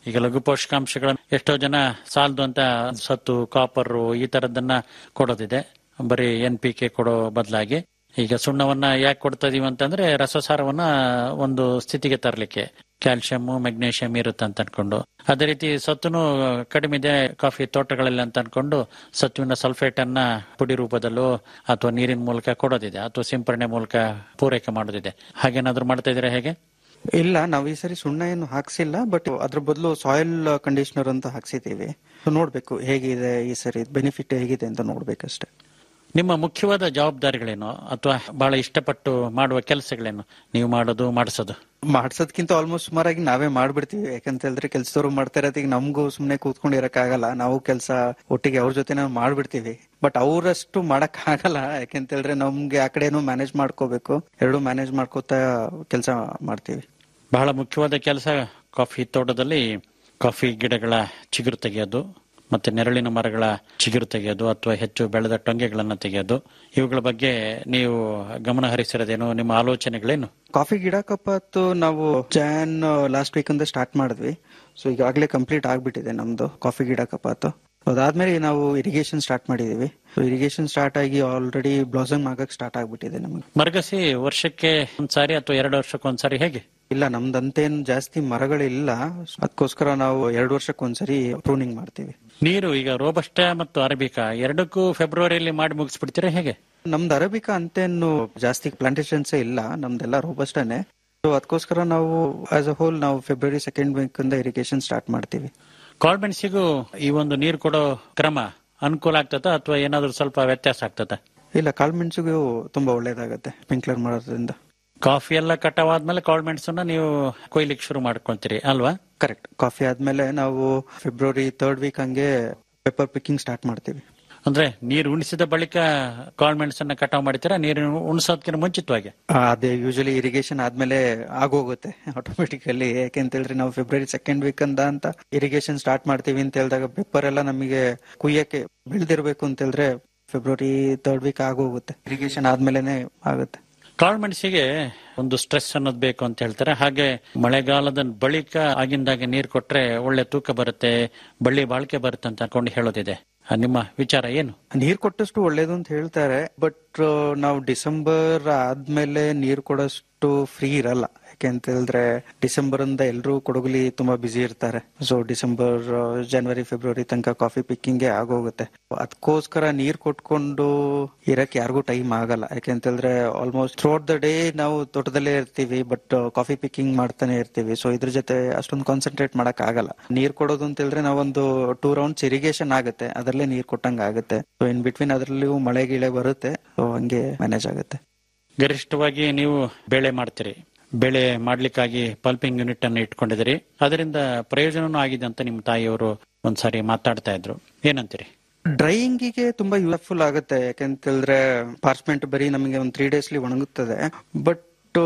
ಈಗ ಲಘು ಪೋಷಕಾಂಶಗಳನ್ನ ಎಷ್ಟೋ ಜನ ಸಾಲದು ಅಂತ ಸತ್ತು ಕಾಪರ್ ಈ ತರದನ್ನ ಕೊಡೋದಿದೆ ಬರೀ ಎನ್ ಪಿ ಕೆ ಕೊಡೋ ಬದಲಾಗಿ ಈಗ ಸುಣ್ಣವನ್ನ ಯಾಕೆ ಕೊಡ್ತಾ ಇದೀವಿ ಅಂತಂದ್ರೆ ರಸಸಾರವನ್ನ ಒಂದು ಸ್ಥಿತಿಗೆ ತರಲಿಕ್ಕೆ ಕ್ಯಾಲ್ಸಿಯಂ ಮೆಗ್ನೀಷಿಯಂ ಇರುತ್ತೆ ಅಂತ ಅನ್ಕೊಂಡು ಅದೇ ರೀತಿ ಸತ್ತುನು ಕಡಿಮೆ ಇದೆ ಕಾಫಿ ತೋಟಗಳಲ್ಲಿ ಅಂತ ಅನ್ಕೊಂಡು ಸತ್ತುವಿನ ಸಲ್ಫೇಟ್ ಅನ್ನ ಪುಡಿ ರೂಪದಲ್ಲೂ ಅಥವಾ ನೀರಿನ ಮೂಲಕ ಕೊಡೋದಿದೆ ಅಥವಾ ಸಿಂಪರಣೆ ಮೂಲಕ ಪೂರೈಕೆ ಮಾಡೋದಿದೆ ಹಾಗೇನಾದ್ರೂ ಮಾಡ್ತಾ ಇದ್ರೆ ಹೇಗೆ ಇಲ್ಲ ನಾವು ಈ ಸರಿ ಸುಣ್ಣ ಏನು ಹಾಕ್ಸಿಲ್ಲ ಬಟ್ ಅದ್ರ ಬದಲು ಸಾಯಿಲ್ ಕಂಡೀಷನರ್ ಅಂತ ಹಾಕ್ಸಿದೀವಿ So ನೋಡ್ಬೇಕು ಹೇಗಿದೆ ಈ ಸರಿ ಬೆನಿಫಿಟ್ ಹೇಗಿದೆ ಅಂತ ನೋಡ್ಬೇಕಷ್ಟೇ ನಿಮ್ಮ ಮುಖ್ಯವಾದ ಜವಾಬ್ದಾರಿಗಳೇನು ಅಥವಾ ಬಹಳ ಇಷ್ಟಪಟ್ಟು ಮಾಡುವ ಕೆಲಸಗಳೇನು ನೀವು ಮಾಡೋದು ಮಾಡಿಸೋದು ಮಾಡ್ಸೋದ್ಕಿಂತ ಆಲ್ಮೋಸ್ಟ್ ಸುಮಾರಾಗಿ ನಾವೇ ಮಾಡ್ಬಿಡ್ತೀವಿ ಯಾಕಂತ ಹೇಳಿದ್ರೆ ಕೆಲ್ಸದವ್ರು ಮಾಡ್ತಾ ಇರೋದೀಗ ನಮಗೂ ಸುಮ್ನೆ ಕೂತ್ಕೊಂಡು ಇರಕ್ಕಾಗಲ್ಲ ನಾವು ಕೆಲಸ ಒಟ್ಟಿಗೆ ಅವ್ರ ಜೊತೆ ನಾವು ಮಾಡ್ಬಿಡ್ತೀವಿ ಬಟ್ ಅವರಷ್ಟು ಮಾಡಕ್ ಆಗಲ್ಲ ಯಾಕಂತ ಹೇಳಿದ್ರೆ ನಮ್ಗೆ ಆ ಕಡೆನೂ ಮ್ಯಾನೇಜ್ ಮಾಡ್ಕೋಬೇಕು ಎರಡು ಮ್ಯಾನೇಜ್ ಮಾಡ್ಕೋತಾ ಕೆಲಸ ಮಾಡ್ತೀವಿ ಬಹಳ ಮುಖ್ಯವಾದ ಕೆಲಸ ಕಾಫಿ ತೋಟದಲ್ಲಿ ಕಾಫಿ ಗಿಡಗಳ ಚಿಗುರು ತೆಗೆಯೋದು ಮತ್ತೆ ನೆರಳಿನ ಮರಗಳ ಚಿಗುರು ತೆಗೆಯೋದು ಅಥವಾ ಹೆಚ್ಚು ಬೆಳೆದ ಟೊಂಗೆಗಳನ್ನು ತೆಗೆಯೋದು ಇವುಗಳ ಬಗ್ಗೆ ನೀವು ಗಮನ ಹರಿಸಿರೋದೇನು ನಿಮ್ಮ ಆಲೋಚನೆಗಳೇನು ಕಾಫಿ ಗಿಡ ಕಪಾತು ನಾವು ಜಾನ್ ಲಾಸ್ಟ್ ವೀಕ್ ಇಂದ ಸ್ಟಾರ್ಟ್ ಮಾಡಿದ್ವಿ ಸೊ ಈಗಾಗಲೇ ಕಂಪ್ಲೀಟ್ ಆಗ್ಬಿಟ್ಟಿದೆ ನಮ್ದು ಕಾಫಿ ಗಿಡ ಕಪಾತು ಅದಾದ್ಮೇಲೆ ನಾವು ಇರಿಗೇಷನ್ ಸ್ಟಾರ್ಟ್ ಮಾಡಿದೀವಿ ಇರಿಗೇಷನ್ ಸ್ಟಾರ್ಟ್ ಆಗಿ ಆಲ್ರೆಡಿ ಬ್ಲಾಸಮ್ ಆಗಕ್ ಸ್ಟಾರ್ಟ್ ಆಗ್ಬಿಟ್ಟಿದೆ ನಮಗೆ ಮರಗಸಿ ವರ್ಷಕ್ಕೆ ಒಂದ್ಸಾರಿ ಅಥವಾ ಎರಡು ವರ್ಷಕ್ಕೊಂದ್ಸಾರಿ ಹೇಗೆ ಇಲ್ಲ ನಮ್ದಂತೇನ್ ಜಾಸ್ತಿ ಮರಗಳಿಲ್ಲ ಅದಕ್ಕೋಸ್ಕರ ನಾವು ಎರಡು ವರ್ಷಕ್ಕೊಂದ್ಸರಿ ಪ್ರೂನಿಂಗ್ ಮಾಡ್ತೀವಿ ನೀರು ಈಗ ರೋಬಸ್ಟ ಮತ್ತು ಅರಬಿಕಾ ಎರಡಕ್ಕೂ ಫೆಬ್ರವರಿಯಲ್ಲಿ ಮಾಡಿ ಮುಗಿಸ್ಬಿಡ್ತೀರಾ ಹೇಗೆ ನಮ್ದು ಅರಬಿಕಾ ಅಂತೇನು ಜಾಸ್ತಿ ಪ್ಲಾಂಟೇಶನ್ಸ್ ಇಲ್ಲ ನಮ್ದೆಲ್ಲ ರೋಬಸ್ಟನೆ ಸೊ ಅದಕ್ಕೋಸ್ಕರ ನಾವು ಆಸ್ ಅ ಹೋಲ್ ನಾವು ಫೆಬ್ರವರಿ ಸೆಕೆಂಡ್ ವೀಕ್ ಇಂದ ಇರಿಗೇಷನ್ ಸ್ಟಾರ್ಟ್ ಮಾಡ್ತೀವಿ ಕಾಳ್ಮೆಣ್ಸಿಗೂ ಈ ಒಂದು ನೀರು ಕೊಡೋ ಕ್ರಮ ಅನುಕೂಲ ಆಗ್ತದ ಅಥವಾ ಏನಾದ್ರೂ ಸ್ವಲ್ಪ ವ್ಯತ್ಯಾಸ ಆಗ್ತದ ಇಲ್ಲ ಕಾಳ್ಮೆಣಸಿಗೂ ತುಂಬಾ ಒಳ್ಳೇದಾಗತ್ತೆ ಸ್ಪ್ರಿಂಕ್ಲರ್ ಮಾಡೋದ್ರಿಂದ ಕಾಫಿ ಎಲ್ಲ ಕಟಾವಾದ್ಮೇಲೆ ಕಾಳ್ಮೆಣ್ಸನ್ನ ನೀವು ಕೊಯ್ಲಿಕ್ಕೆ ಶುರು ಮಾಡ್ಕೊಂತೀರಿ ಅಲ್ವಾ ಕರೆಕ್ಟ್ ಕಾಫಿ ಆದ್ಮೇಲೆ ನಾವು ಫೆಬ್ರವರಿ ಥರ್ಡ್ ವೀಕ್ ಹಂಗೆ ಪೆಪ್ಪರ್ ಪಿಕ್ಕಿಂಗ್ ಸ್ಟಾರ್ಟ್ ಮಾಡ್ತೀವಿ ಅಂದ್ರೆ ನೀರು ಉಣಿಸಿದ ಬಳಿಕ ಕಾಳ್ಮೆಣ್ಸನ್ನ ಕಟಾವ್ ಮಾಡ್ತೀರಾ ನೀರು ಉಣಿಸೋದಕ್ಕಿಂತ ಮುಂಚಿತವಾಗಿ ಆ, ಅದೇ ಯೂಶಲಿ ಇರಿಗೇಷನ್ ಆದ್ಮೇಲೆ ಆಗೋಗುತ್ತೆ ಆಟೋಮೆಟಿಕಲಿ ಯಾಕೆಂತ ಹೇಳಿದ್ರೆ ನಾವು ಫೆಬ್ರವರಿ ಸೆಕೆಂಡ್ ವೀಕ್ ಅಂದ ಅಂತ ಇರಿಗೇಷನ್ ಸ್ಟಾರ್ಟ್ ಮಾಡ್ತೀವಿ ಅಂತ ಹೇಳಿದಾಗ ಪೆಪ್ಪರ್ ಎಲ್ಲ ನಮಗೆ ಕುಯ್ಯಕ್ಕೆ ಬೆಳೆದಿರ್ಬೇಕು ಅಂತ ಹೇಳಿದ್ರೆ ಫೆಬ್ರವರಿ ಥರ್ಡ್ ವೀಕ್ ಆಗೋಗುತ್ತೆ ಇರಿಗೇಷನ್ ಆದ್ಮೇಲೆನೆ ಆಗುತ್ತೆ ಕಾಳ್ಮೆಣಸಿಗೆ ಒಂದು ಸ್ಟ್ರೆಸ್ ಅನ್ನೋದು ಬೇಕು ಅಂತ ಹೇಳ್ತಾರೆ ಹಾಗೆ ಮಳೆಗಾಲದ ಬಳಿಕ ಆಗಿಂದಾಗೆ ನೀರು ಕೊಟ್ರೆ ಒಳ್ಳೆ ತೂಕ ಬರುತ್ತೆ ಬಳ್ಳಿ ಬಾಳಿಕೆ ಬರುತ್ತೆ ಅಂತ ಅನ್ಕೊಂಡು ಹೇಳೋದಿದೆ ಆ, ನಿಮ್ಮ ವಿಚಾರ ಏನು ನೀರ್ ಕೊಟ್ಟಷ್ಟು ಒಳ್ಳೇದು ಅಂತ ಹೇಳ್ತಾರೆ ಬಟ್ ನಾವು ಡಿಸೆಂಬರ್ ಆದ್ಮೇಲೆ ನೀರ್ ಕೊಡೋಷ್ಟು ಫ್ರೀ ಇರಲ್ಲ ಯಾಕೆಂತ ಹೇಳಿದ್ರೆ ಡಿಸೆಂಬರ್ ಇಂದ ಎಲ್ಲರೂ ಕೊಡಗಲಿ ತುಂಬಾ ಬಿಸಿ ಇರ್ತಾರೆ ಸೊ ಡಿಸೆಂಬರ್ ಜನವರಿ ಫೆಬ್ರವರಿ ತನಕ ಕಾಫಿ ಪಿಕ್ಕಿಂಗ್ ಆಗೋಗುತ್ತೆ ಅದಕ್ಕೋಸ್ಕರ ನೀರ್ ಕೊಟ್ಕೊಂಡು ಇರಕ್ ಯಾರಿಗೂ ಟೈಮ್ ಆಗಲ್ಲ ಯಾಕೆಂತ ಹೇಳಿದ್ರೆ ಆಲ್ಮೋಸ್ಟ್ ಥ್ರೂಟ್ ದ ಡೇ ನಾವು ತೋಟದಲ್ಲೇ ಇರ್ತೀವಿ ಬಟ್ ಕಾಫಿ ಪಿಕ್ಕಿಂಗ್ ಮಾಡ್ತಾನೆ ಇರ್ತೀವಿ ಸೊ ಇದ್ರ ಜೊತೆ ಅಷ್ಟೊಂದು ಕಾನ್ಸಂಟ್ರೇಟ್ ಮಾಡಕ್ ಆಗಲ್ಲ ನೀರ್ ಕೊಡೋದು ಅಂತ ಹೇಳಿದ್ರೆ ನಾವೊಂದು ಟೂ ರೌಂಡ್ಸ್ ಇರಿಗೇಷನ್ ಆಗುತ್ತೆ ಅದರಲ್ಲೇ ನೀರ್ ಕೊಟ್ಟಂಗ ಆಗುತ್ತೆ ಸೊ ಇನ್ ಬಿಟ್ವೀನ್ ಅದರಲ್ಲಿಯೂ ಮಳೆ ಗಿಳೆ ಬರುತ್ತೆ ಸೊ ಹಂಗೆ ಮ್ಯಾನೇಜ್ ಆಗುತ್ತೆ ಗರಿಷ್ಠವಾಗಿ ನೀವು ಬೆಳೆ ಮಾಡ್ತೀರಿ ಬೆಳೆ ಮಾಡ್ಲಿಕ್ಕಾಗಿ ಪಲ್ಪಿಂಗ್ ಯೂನಿಟ್ ಅನ್ನು ಇಟ್ಕೊಂಡಿದ್ದೀರಿ ಅದರಿಂದ ಪ್ರಯೋಜನನೂ ಆಗಿದೆ ಅಂತ ನಿಮ್ಮ ತಾಯಿಯವರು ಒಂದ್ಸಾರಿ ಮಾತಾಡ್ತಾ ಇದ್ರು ಏನಂತೀರಿ ಡ್ರೈಯಿಂಗಿಗೆ ತುಂಬಾ ಯೂಸ್ಫುಲ್ ಆಗುತ್ತೆ ಯಾಕೆಂತ ಹೇಳಿದ್ರೆ ಪಾರ್ಚ್ಮೆಂಟ್ ಬರೀ ನಮಗೆ ಒಂದು ತ್ರೀ ಡೇಸ್ಲಿ ಒಣಗುತ್ತದೆ ಬಟ್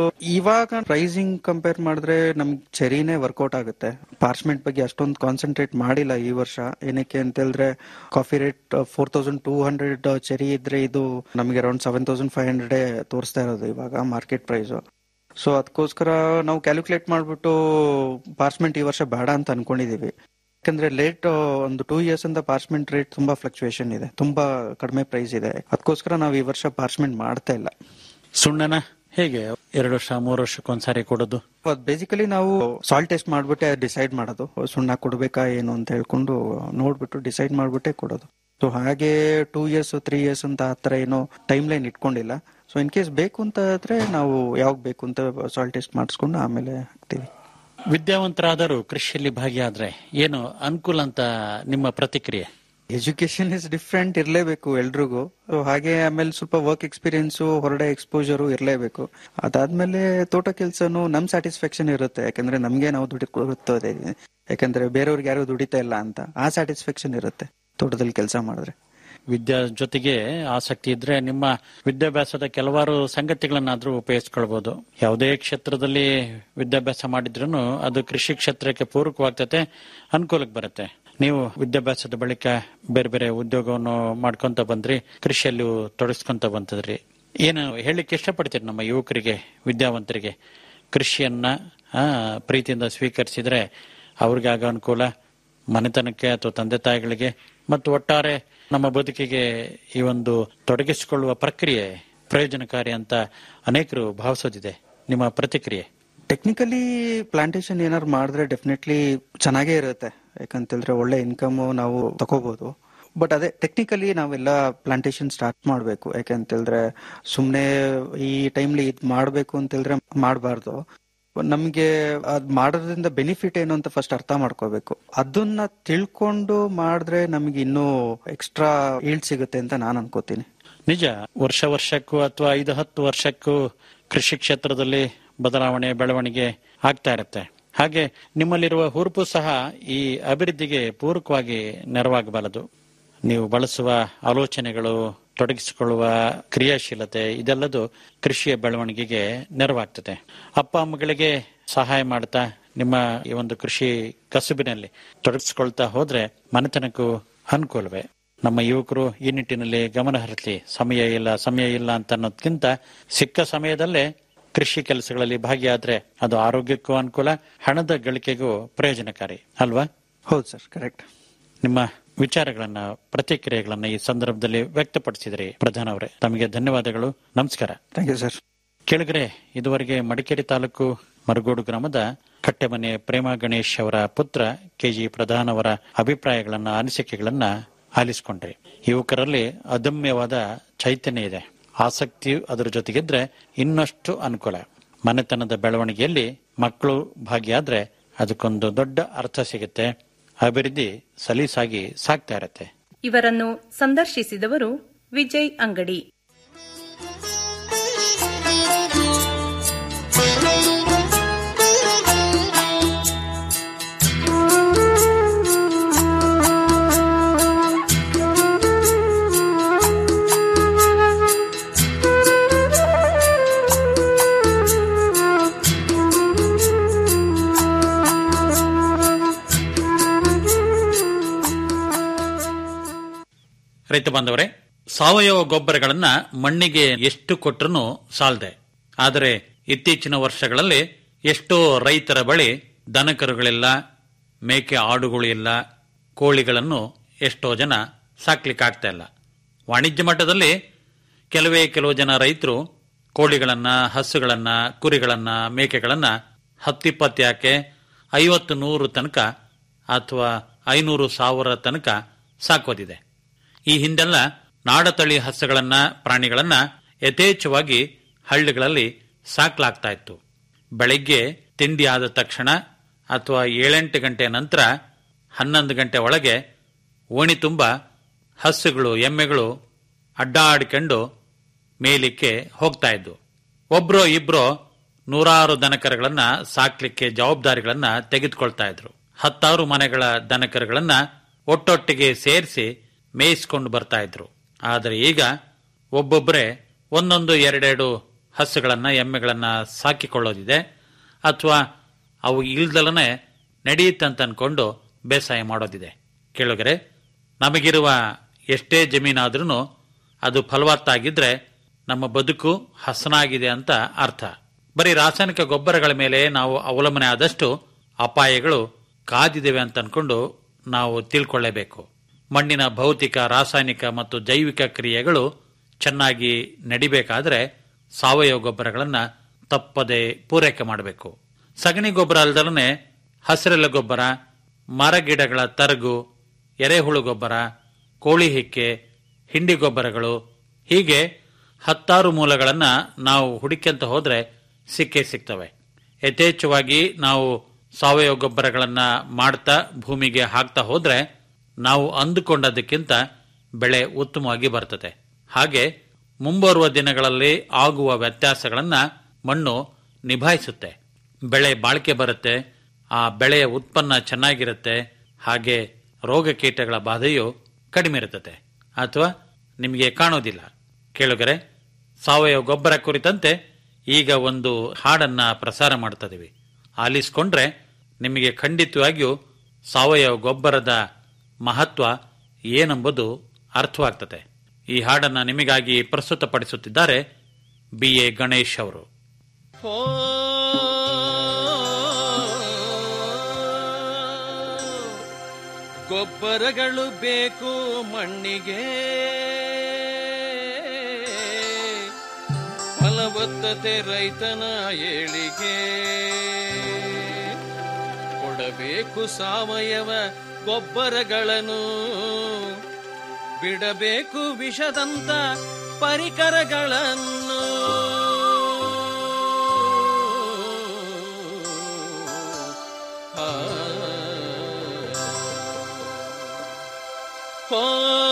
ಇವಾಗ ಪ್ರೈಸಿಂಗ್ ಕಂಪೇರ್ ಮಾಡಿದ್ರೆ ನಮ್ಗೆ ಚೆರಿನೇ ವರ್ಕೌಟ್ ಆಗುತ್ತೆ ಪಾರ್ಚ್ಮೆಂಟ್ ಬಗ್ಗೆ ಅಷ್ಟೊಂದು ಕಾನ್ಸಂಟ್ರೇಟ್ ಮಾಡಿಲ್ಲ ಈ ವರ್ಷ ಏನಕ್ಕೆ ಅಂತ ಹೇಳಿದ್ರೆ coffee rate four thousand two hundred cherry ಇದ್ರೆ ಇದು ನಮಗೆ around seven thousand five hundred ತೋರಿಸ್ತಾ ಇರೋದು ಇವಾಗ ಮಾರ್ಕೆಟ್ ಪ್ರೈಸ್ ಸೊ ಅದಕ್ಕೋಸ್ಕರ ನಾವು ಕ್ಯಾಲ್ಕುಲೇಟ್ ಮಾಡ್ಬಿಟ್ಟು ಪಾರ್ಚ್ಮೆಂಟ್ ಈ ವರ್ಷ ಬೇಡ ಅಂತ ಅನ್ಕೊಂಡಿದೀವಿ ಯಾಕಂದ್ರೆ ಲೇಟ್ ಒಂದು ಟೂ ಇಯರ್ಸ್ ಅಂತ ಪಾರ್ಚ್ಮೆಂಟ್ ರೇಟ್ ತುಂಬಾ ಫ್ಲಕ್ಚುಯೇಷನ್ ಇದೆ ತುಂಬಾ ಕಡಿಮೆ ಪ್ರೈಸ್ ಇದೆ ಅದಕ್ಕೋಸ್ಕರ ನಾವು ಈ ವರ್ಷ ಪಾರ್ಚ್ಮೆಂಟ್ ಮಾಡ್ತಾ ಇಲ್ಲ ಸುಣ್ಣನ ಹೇಗೆ ಎರಡು ವರ್ಷ ಮೂರು ವರ್ಷಕ್ಕೊಂದ್ಸಾರಿ ಕೊಡೋದು ಬೇಸಿಕಲಿ ನಾವು ಸಾಲ್ಟ್ ಟೆಸ್ಟ್ ಮಾಡ್ಬಿಟ್ಟೆ ಡಿಸೈಡ್ ಮಾಡೋದು ಸುಣ್ಣ ಕೊಡ್ಬೇಕಾ ಏನು ಅಂತ ಹೇಳ್ಕೊಂಡು ನೋಡ್ಬಿಟ್ಟು ಡಿಸೈಡ್ ಮಾಡ್ಬಿಟ್ಟೆ ಕೊಡೋದು ಸೊ ಹಾಗೆ ಟೂ ಇಯರ್ಸ್ ತ್ರೀ ಇಯರ್ಸ್ ಅಂತ ಆತರ ಏನೋ ಟೈಮ್ ಲೈನ್ ಇಟ್ಕೊಂಡಿಲ್ಲ ಸೊ ಇನ್ ಕೇಸ್ ಬೇಕು ಅಂತ ಆದ್ರೆ ನಾವು ಯಾವಾಗ ಬೇಕು ಅಂತ ಸಾಲ್ಟ್ ಟೆಸ್ಟ್ ಮಾಡಿಸ್ಕೊಂಡು ಆಮೇಲೆ ಹಾಕ್ತೀವಿ ವಿದ್ಯಾವಂತರಾದರೂ ಕೃಷಿಯಲ್ಲಿ ಭಾಗಿಯಾದ್ರೆ ಏನು ಅನುಕೂಲ ಅಂತ ನಿಮ್ಮ ಪ್ರತಿಕ್ರಿಯೆ ಎಜುಕೇಶನ್ ಇಸ್ ಡಿಫ್ರೆಂಟ್ ಇರಲೇಬೇಕು ಎಲ್ರಿಗೂ So ಹಾಗೆ ಆಮೇಲೆ ಸ್ವಲ್ಪ ವರ್ಕ್ ಎಕ್ಸ್ಪೀರಿಯನ್ಸು ಹೊರಡೆ ಎಕ್ಸ್ಪೋಜರು ಇರಲೇಬೇಕು ಅದಾದ್ಮೇಲೆ ತೋಟ ಕೆಲಸನು ನಮ್ ಸ್ಯಾಟಿಸ್ಫ್ಯಾಕ್ಷನ್ ಇರುತ್ತೆ ಯಾಕಂದ್ರೆ ನಮ್ಗೆ ನಾವು ದುಡ್ಡು ಕೊಡುತ್ತದೆ ಯಾಕಂದ್ರೆ ಬೇರೆಯವ್ರಿಗೆ ಯಾರು ದುಡಿತಾ ಇಲ್ಲ ಅಂತ ಆ ಸ್ಯಾಟಿಸ್ಫ್ಯಾಕ್ಷನ್ ಇರುತ್ತೆ ತೋಟದಲ್ಲಿ ಕೆಲಸ ಮಾಡಿದ್ರೆ ವಿದ್ಯಾ ಜೊತೆಗೆ ಆಸಕ್ತಿ ಇದ್ರೆ ನಿಮ್ಮ ವಿದ್ಯಾಭ್ಯಾಸದ ಕೆಲವಾರು ಸಂಗತಿಗಳನ್ನಾದ್ರೂ ಉಪಯೋಗಿಸ್ಕೊಳ್ಬಹುದು ಯಾವುದೇ ಕ್ಷೇತ್ರದಲ್ಲಿ ವಿದ್ಯಾಭ್ಯಾಸ ಮಾಡಿದ್ರು ಅದು ಕೃಷಿ ಕ್ಷೇತ್ರಕ್ಕೆ ಪೂರಕವಾಗ್ತತೆ ಅನುಕೂಲಕ್ಕೆ ಬರುತ್ತೆ ನೀವು ವಿದ್ಯಾಭ್ಯಾಸದ ಬಳಿಕ ಬೇರೆ ಬೇರೆ ಉದ್ಯೋಗವನ್ನು ಮಾಡ್ಕೊಂತ ಬಂದ್ರಿ ಕೃಷಿಯಲ್ಲಿ ತೊಡಗಿಸ್ಕೊಂತ ಬಂತದ್ರಿ ಏನು ಹೇಳಲಿಕ್ಕೆ ಇಷ್ಟಪಡ್ತೀರಿ ನಮ್ಮ ಯುವಕರಿಗೆ ವಿದ್ಯಾವಂತರಿಗೆ ಕೃಷಿಯನ್ನ ಆ, ಪ್ರೀತಿಯಿಂದ ಸ್ವೀಕರಿಸಿದ್ರೆ ಅವ್ರಿಗೆ ಆಗೋ ಅನುಕೂಲ ಮನೆತನಕ್ಕೆ ಅಥವಾ ತಂದೆ ತಾಯಿಗಳಿಗೆ ಮತ್ತು ಒಟ್ಟಾರೆ ನಮ್ಮ ಬದುಕಿಗೆ ಈ ಒಂದು ತೊಡಗಿಸಿಕೊಳ್ಳುವ ಪ್ರಕ್ರಿಯೆ ಪ್ರಯೋಜನಕಾರಿ ಅಂತ ಅನೇಕರು ಭಾವಿಸೋದಿದೆ ನಿಮ್ಮ ಪ್ರತಿಕ್ರಿಯೆ ಟೆಕ್ನಿಕಲಿ ಪ್ಲಾಂಟೇಶನ್ ಏನಾದ್ರು ಮಾಡಿದ್ರೆ ಡೆಫಿನೆಟ್ಲಿ ಚೆನ್ನಾಗೇ ಇರುತ್ತೆ ಯಾಕಂತಂದ್ರೆ ಒಳ್ಳೆ ಇನ್ಕಮ್ ನಾವು ತಗೋಬಹುದು ಬಟ್ ಅದೇ ಟೆಕ್ನಿಕಲಿ ನಾವೆಲ್ಲ ಪ್ಲಾಂಟೇಶನ್ ಸ್ಟಾರ್ಟ್ ಮಾಡಬೇಕು ಯಾಕಂತೇಳಿದ್ರೆ ಸುಮ್ಮನೆ ಈ ಟೈಮ್ಲಿ ಇದ್ ಮಾಡಬೇಕು ಅಂತೇಳಿದ್ರೆ ಮಾಡಬಾರ್ದು ನಮ್ಗೆ ಅದ್ ಮಾಡೋದ್ರಿಂದ ಬೆನಿಫಿಟ್ ಏನು ಅಂತ ಫಸ್ಟ್ ಅರ್ಥ ಮಾಡ್ಕೋಬೇಕು ಅದನ್ನ ತಿಳ್ಕೊಂಡು ಮಾಡಿದ್ರೆ ನಮ್ಗೆ ಇನ್ನೂ ಎಕ್ಸ್ಟ್ರಾ ಈಲ್ಡ್ ಸಿಗುತ್ತೆ ಅಂತ ನಾನು ಅನ್ಕೋತೀನಿ ನಿಜ ವರ್ಷ ವರ್ಷಕ್ಕೂ ಅಥವಾ ಐದು ಹತ್ತು ವರ್ಷಕ್ಕೂ ಕೃಷಿ ಕ್ಷೇತ್ರದಲ್ಲಿ ಬದಲಾವಣೆ ಬೆಳವಣಿಗೆ ಆಗ್ತಾ ಇರುತ್ತೆ ಹಾಗೆ ನಿಮ್ಮಲ್ಲಿರುವ ಹುರುಪು ಸಹ ಈ ಅಭಿವೃದ್ಧಿಗೆ ಪೂರಕವಾಗಿ ನೆರವಾಗಬಲ್ಲದು ನೀವು ಬಳಸುವ ಆಲೋಚನೆಗಳು ತೊಡಗಿಸಿಕೊಳ್ಳುವ ಕ್ರಿಯಾಶೀಲತೆ ಇದೆಲ್ಲದು ಕೃಷಿಯ ಬೆಳವಣಿಗೆಗೆ ನೆರವಾಗ್ತದೆ ಅಪ್ಪ ಅಮ್ಮಗಳಿಗೆ ಸಹಾಯ ಮಾಡ್ತಾ ನಿಮ್ಮ ಈ ಒಂದು ಕೃಷಿ ಕಸುಬಿನಲ್ಲಿ ತೊಡಗಿಸಿಕೊಳ್ತಾ ಹೋದ್ರೆ ಮನೆತನಕ್ಕೂ ಅನುಕೂಲವೇ ನಮ್ಮ ಯುವಕರು ಈ ನಿಟ್ಟಿನಲ್ಲಿ ಗಮನ ಹರಿಸಲಿ ಸಮಯ ಇಲ್ಲ ಸಮಯ ಇಲ್ಲ ಅಂತ ಅನ್ನೋದ್ಕಿಂತ ಸಿಕ್ಕ ಸಮಯದಲ್ಲೇ ಕೃಷಿ ಕೆಲಸಗಳಲ್ಲಿ ಭಾಗಿಯಾದ್ರೆ ಅದು ಆರೋಗ್ಯಕ್ಕೂ ಅನುಕೂಲ ಹಣದ ಗಳಿಕೆಗೂ ಪ್ರಯೋಜನಕಾರಿ ಅಲ್ವಾ ಹೌದು ಸರ್ ಕರೆಕ್ಟ್ ನಿಮ್ಮ ವಿಚಾರಗಳನ್ನ ಪ್ರತಿಕ್ರಿಯೆಗಳನ್ನ ಈ ಸಂದರ್ಭದಲ್ಲಿ ವ್ಯಕ್ತಪಡಿಸಿದ್ರಿ ಪ್ರಧಾನ ಅವರೇ ತಮಗೆ ಧನ್ಯವಾದಗಳು ನಮಸ್ಕಾರ ಥ್ಯಾಂಕ್ ಯು ಸರ್ ಕೆಳಗರೆ ಇದುವರೆಗೆ ಮಡಿಕೇರಿ ತಾಲೂಕು ಮರಗೋಡು ಗ್ರಾಮದ ಕಟ್ಟೆಮನೆ ಪ್ರೇಮ ಗಣೇಶ್ ಅವರ ಪುತ್ರ ಕೆಜಿ ಪ್ರಧಾನ್ ಅವರ ಅಭಿಪ್ರಾಯಗಳನ್ನ ಅನಿಸಿಕೆಗಳನ್ನ ಆಲಿಸಿಕೊಂಡ್ರಿ ಯುವಕರಲ್ಲಿ ಅದಮ್ಯವಾದ ಚೈತನ್ಯ ಇದೆ ಆಸಕ್ತಿ ಅದರ ಜೊತೆಗಿದ್ರೆ ಇನ್ನಷ್ಟು ಅನುಕೂಲ ಮನೆತನದ ಬೆಳವಣಿಗೆಯಲ್ಲಿ ಮಕ್ಕಳು ಭಾಗಿಯಾದ್ರೆ ಅದಕ್ಕೊಂದು ದೊಡ್ಡ ಅರ್ಥ ಸಿಗುತ್ತೆ ಅಭಿವೃದ್ಧಿ ಸಲೀಸಾಗಿ ಸಾಗ್ತಾ ಇರತ್ತೆ ಇವರನ್ನು ಸಂದರ್ಶಿಸಿದವರು ವಿಜಯ್ ಅಂಗಡಿ ರೈತ ಬಾಂಧವರೇ ಸಾವಯವ ಗೊಬ್ಬರಗಳನ್ನ ಮಣ್ಣಿಗೆ ಎಷ್ಟು ಕೊಟ್ಟರೂ ಸಾಲದೆ ಆದರೆ ಇತ್ತೀಚಿನ ವರ್ಷಗಳಲ್ಲಿ ಎಷ್ಟೋ ರೈತರ ಬಳಿ ದನಕರುಗಳಿಲ್ಲ ಮೇಕೆ ಆಡುಗಳು ಇಲ್ಲ ಕೋಳಿಗಳನ್ನು ಎಷ್ಟೋ ಜನ ಸಾಕ್ಲಿಕ್ಕಾಗ್ತಾ ಇಲ್ಲ ವಾಣಿಜ್ಯ ಮಟ್ಟದಲ್ಲಿ ಕೆಲವೇ ಕೆಲವು ಜನ ರೈತರು ಕೋಳಿಗಳನ್ನ ಹಸುಗಳನ್ನ ಕುರಿಗಳನ್ನ ಮೇಕೆಗಳನ್ನ ಹತ್ತಿಪ್ಪತ್ತು ಯಾಕೆ ಐವತ್ತು ನೂರು ತನಕ ಅಥವಾ ಐನೂರು ಸಾವಿರ ತನಕ ಸಾಕೋದಿದೆ ಈ ಹಿಂದೆಲ್ಲ ನಾಡತಳಿ ಹಸುಗಳನ್ನ ಪ್ರಾಣಿಗಳನ್ನ ಯಥೇಚ್ಛವಾಗಿ ಹಳ್ಳಿಗಳಲ್ಲಿ ಸಾಕ್ಲಾಗ್ತಾ ಇತ್ತು ಬೆಳಿಗ್ಗೆ ತಿಂಡಿ ಆದ ತಕ್ಷಣ ಅಥವಾ ಏಳೆಂಟು ಗಂಟೆ ನಂತರ ಹನ್ನೊಂದು ಗಂಟೆ ಒಳಗೆ ಓಣಿ ತುಂಬ ಹಸುಗಳು ಎಮ್ಮೆಗಳು ಅಡ್ಡಾಡಿಕೊಂಡು ಮೇಲಿಕ್ಕೆ ಹೋಗ್ತಾ ಇದ್ವು ಒಬ್ರೋ ಇಬ್ರೋ ನೂರಾರು ದನಕರುಗಳನ್ನ ಸಾಕ್ಲಿಕ್ಕೆ ಜವಾಬ್ದಾರಿಗಳನ್ನ ತೆಗೆದುಕೊಳ್ತಾ ಇದ್ರು ಹತ್ತಾರು ಮನೆಗಳ ದನಕರುಗಳನ್ನ ಒಟ್ಟೊಟ್ಟಿಗೆ ಸೇರಿಸಿ ಮೇಯಿಸ್ಕೊಂಡು ಬರ್ತಾ ಇದ್ರು ಆದರೆ ಈಗ ಒಬ್ಬೊಬ್ಬರೇ ಒಂದೊಂದು ಎರಡೆರಡು ಹಸುಗಳನ್ನ ಎಮ್ಮೆಗಳನ್ನ ಸಾಕಿಕೊಳ್ಳೋದಿದೆ ಅಥವಾ ಅವು ಇಲ್ದಲನೆ ನಡೆಯುತ್ತಂತ ಅನ್ಕೊಂಡು ಬೇಸಾಯ ಮಾಡೋದಿದೆ ಕೇಳುಗರೆ ನಮಗಿರುವ ಎಷ್ಟೇ ಜಮೀನಾದ್ರೂ ಅದು ಫಲವತ್ತಾಗಿದ್ರೆ ನಮ್ಮ ಬದುಕು ಹಸನಾಗಿದೆ ಅಂತ ಅರ್ಥ ಬರೀ ರಾಸಾಯನಿಕ ಗೊಬ್ಬರಗಳ ಮೇಲೆ ನಾವು ಅವಲಂಬನೆ ಆದಷ್ಟು ಅಪಾಯಗಳು ಕಾದಿದ್ದೇವೆ ಅಂತ ಅನ್ಕೊಂಡು ನಾವು ತಿಳ್ಕೊಳ್ಳೇಬೇಕು ಮಣ್ಣಿನ ಭೌತಿಕ ರಾಸಾಯನಿಕ ಮತ್ತು ಜೈವಿಕ ಕ್ರಿಯೆಗಳು ಚೆನ್ನಾಗಿ ನಡಿಬೇಕಾದ್ರೆ ಸಾವಯವ ಗೊಬ್ಬರಗಳನ್ನ ತಪ್ಪದೆ ಪೂರೈಕೆ ಮಾಡಬೇಕು ಸಗಣಿ ಗೊಬ್ಬರ ಅಲ್ದಲನೆ ಹಸಿರೆಲೆ ಗೊಬ್ಬರ ಮರಗಿಡಗಳ ತರಗು ಎರೆಹುಳು ಗೊಬ್ಬರ ಕೋಳಿ ಹಿಕ್ಕೆ ಹಿಂಡಿ ಗೊಬ್ಬರಗಳು ಹೀಗೆ ಹತ್ತಾರು ಮೂಲಗಳನ್ನ ನಾವು ಹುಡುಕ್ಯಂತ ಹೋದ್ರೆ ಸಿಕ್ಕೇ ಸಿಗ್ತವೆ ಯಥೇಚ್ಛವಾಗಿ ನಾವು ಸಾವಯವ ಗೊಬ್ಬರಗಳನ್ನ ಮಾಡ್ತಾ ಭೂಮಿಗೆ ಹಾಕ್ತಾ ಹೋದ್ರೆ ನಾವು ಅಂದುಕೊಂಡದಕ್ಕಿಂತ ಬೆಳೆ ಉತ್ತಮವಾಗಿ ಬರ್ತದೆ ಹಾಗೆ ಮುಂಬರುವ ದಿನಗಳಲ್ಲಿ ಆಗುವ ವ್ಯತ್ಯಾಸಗಳನ್ನ ಮಣ್ಣು ನಿಭಾಯಿಸುತ್ತೆ ಬೆಳೆ ಬಾಳಿಕೆ ಬರುತ್ತೆ ಆ ಬೆಳೆಯ ಉತ್ಪನ್ನ ಚೆನ್ನಾಗಿರುತ್ತೆ ಹಾಗೆ ರೋಗ ಕೀಟಗಳ ಬಾಧೆಯು ಕಡಿಮೆ ಇರುತ್ತದೆ ಅಥವಾ ನಿಮಗೆ ಕಾಣೋದಿಲ್ಲ ಕೇಳುಗರೆ ಸಾವಯವ ಗೊಬ್ಬರ ಕುರಿತಂತೆ ಈಗ ಒಂದು ಹಾಡನ್ನ ಪ್ರಸಾರ ಮಾಡ್ತಿದ್ದೀವಿ ಆಲಿಸ್ಕೊಂಡ್ರೆ ನಿಮಗೆ ಖಂಡಿತವಾಗಿಯೂ ಸಾವಯವ ಗೊಬ್ಬರದ ಮಹತ್ವ ಏನೆಂಬುದು ಅರ್ಥವಾಗ್ತದೆ ಈ ಹಾಡನ್ನ ನಿಮಗಾಗಿ ಪ್ರಸ್ತುತಪಡಿಸುತ್ತಿದ್ದಾರೆ ಬಿ ಎ ಗಣೇಶ್ ಅವರು ಓ ಗೊಬ್ಬರಗಳು ಬೇಕು ಮಣ್ಣಿಗೆ ಫಲವತ್ತತೆ ರೈತನ ಏಳಿಗೆ ಕೊಡಬೇಕು ಸಾವಯವ ಗೊಬ್ಬರಗಳನ್ನು ಬಿಡಬೇಕು ವಿಷದಂತ ಪರಿಕರಗಳನ್ನು ಆ. ಓ,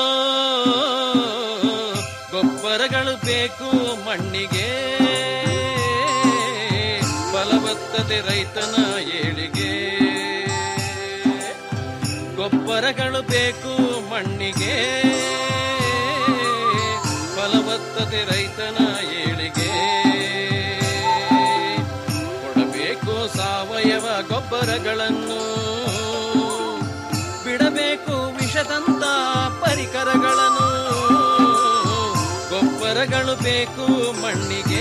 ಗೊಬ್ಬರಗಳು ಬೇಕು ಮಣ್ಣಿಗೆ ಫಲವತ್ತತೆ ರೈತನ ಏಳಿಗೆ ಗೊಬ್ಬರಗಳು ಬೇಕು ಮಣ್ಣಿಗೆ ಫಲವತ್ತತೆ ರೈತನ ಏಳಿಗೆ ಕೊಡಬೇಕು ಸಾವಯವ ಗೊಬ್ಬರಗಳನ್ನು ಬಿಡಬೇಕು ವಿಷದಂತ ಪರಿಕರಗಳನ್ನು ಗೊಬ್ಬರಗಳು ಬೇಕು ಮಣ್ಣಿಗೆ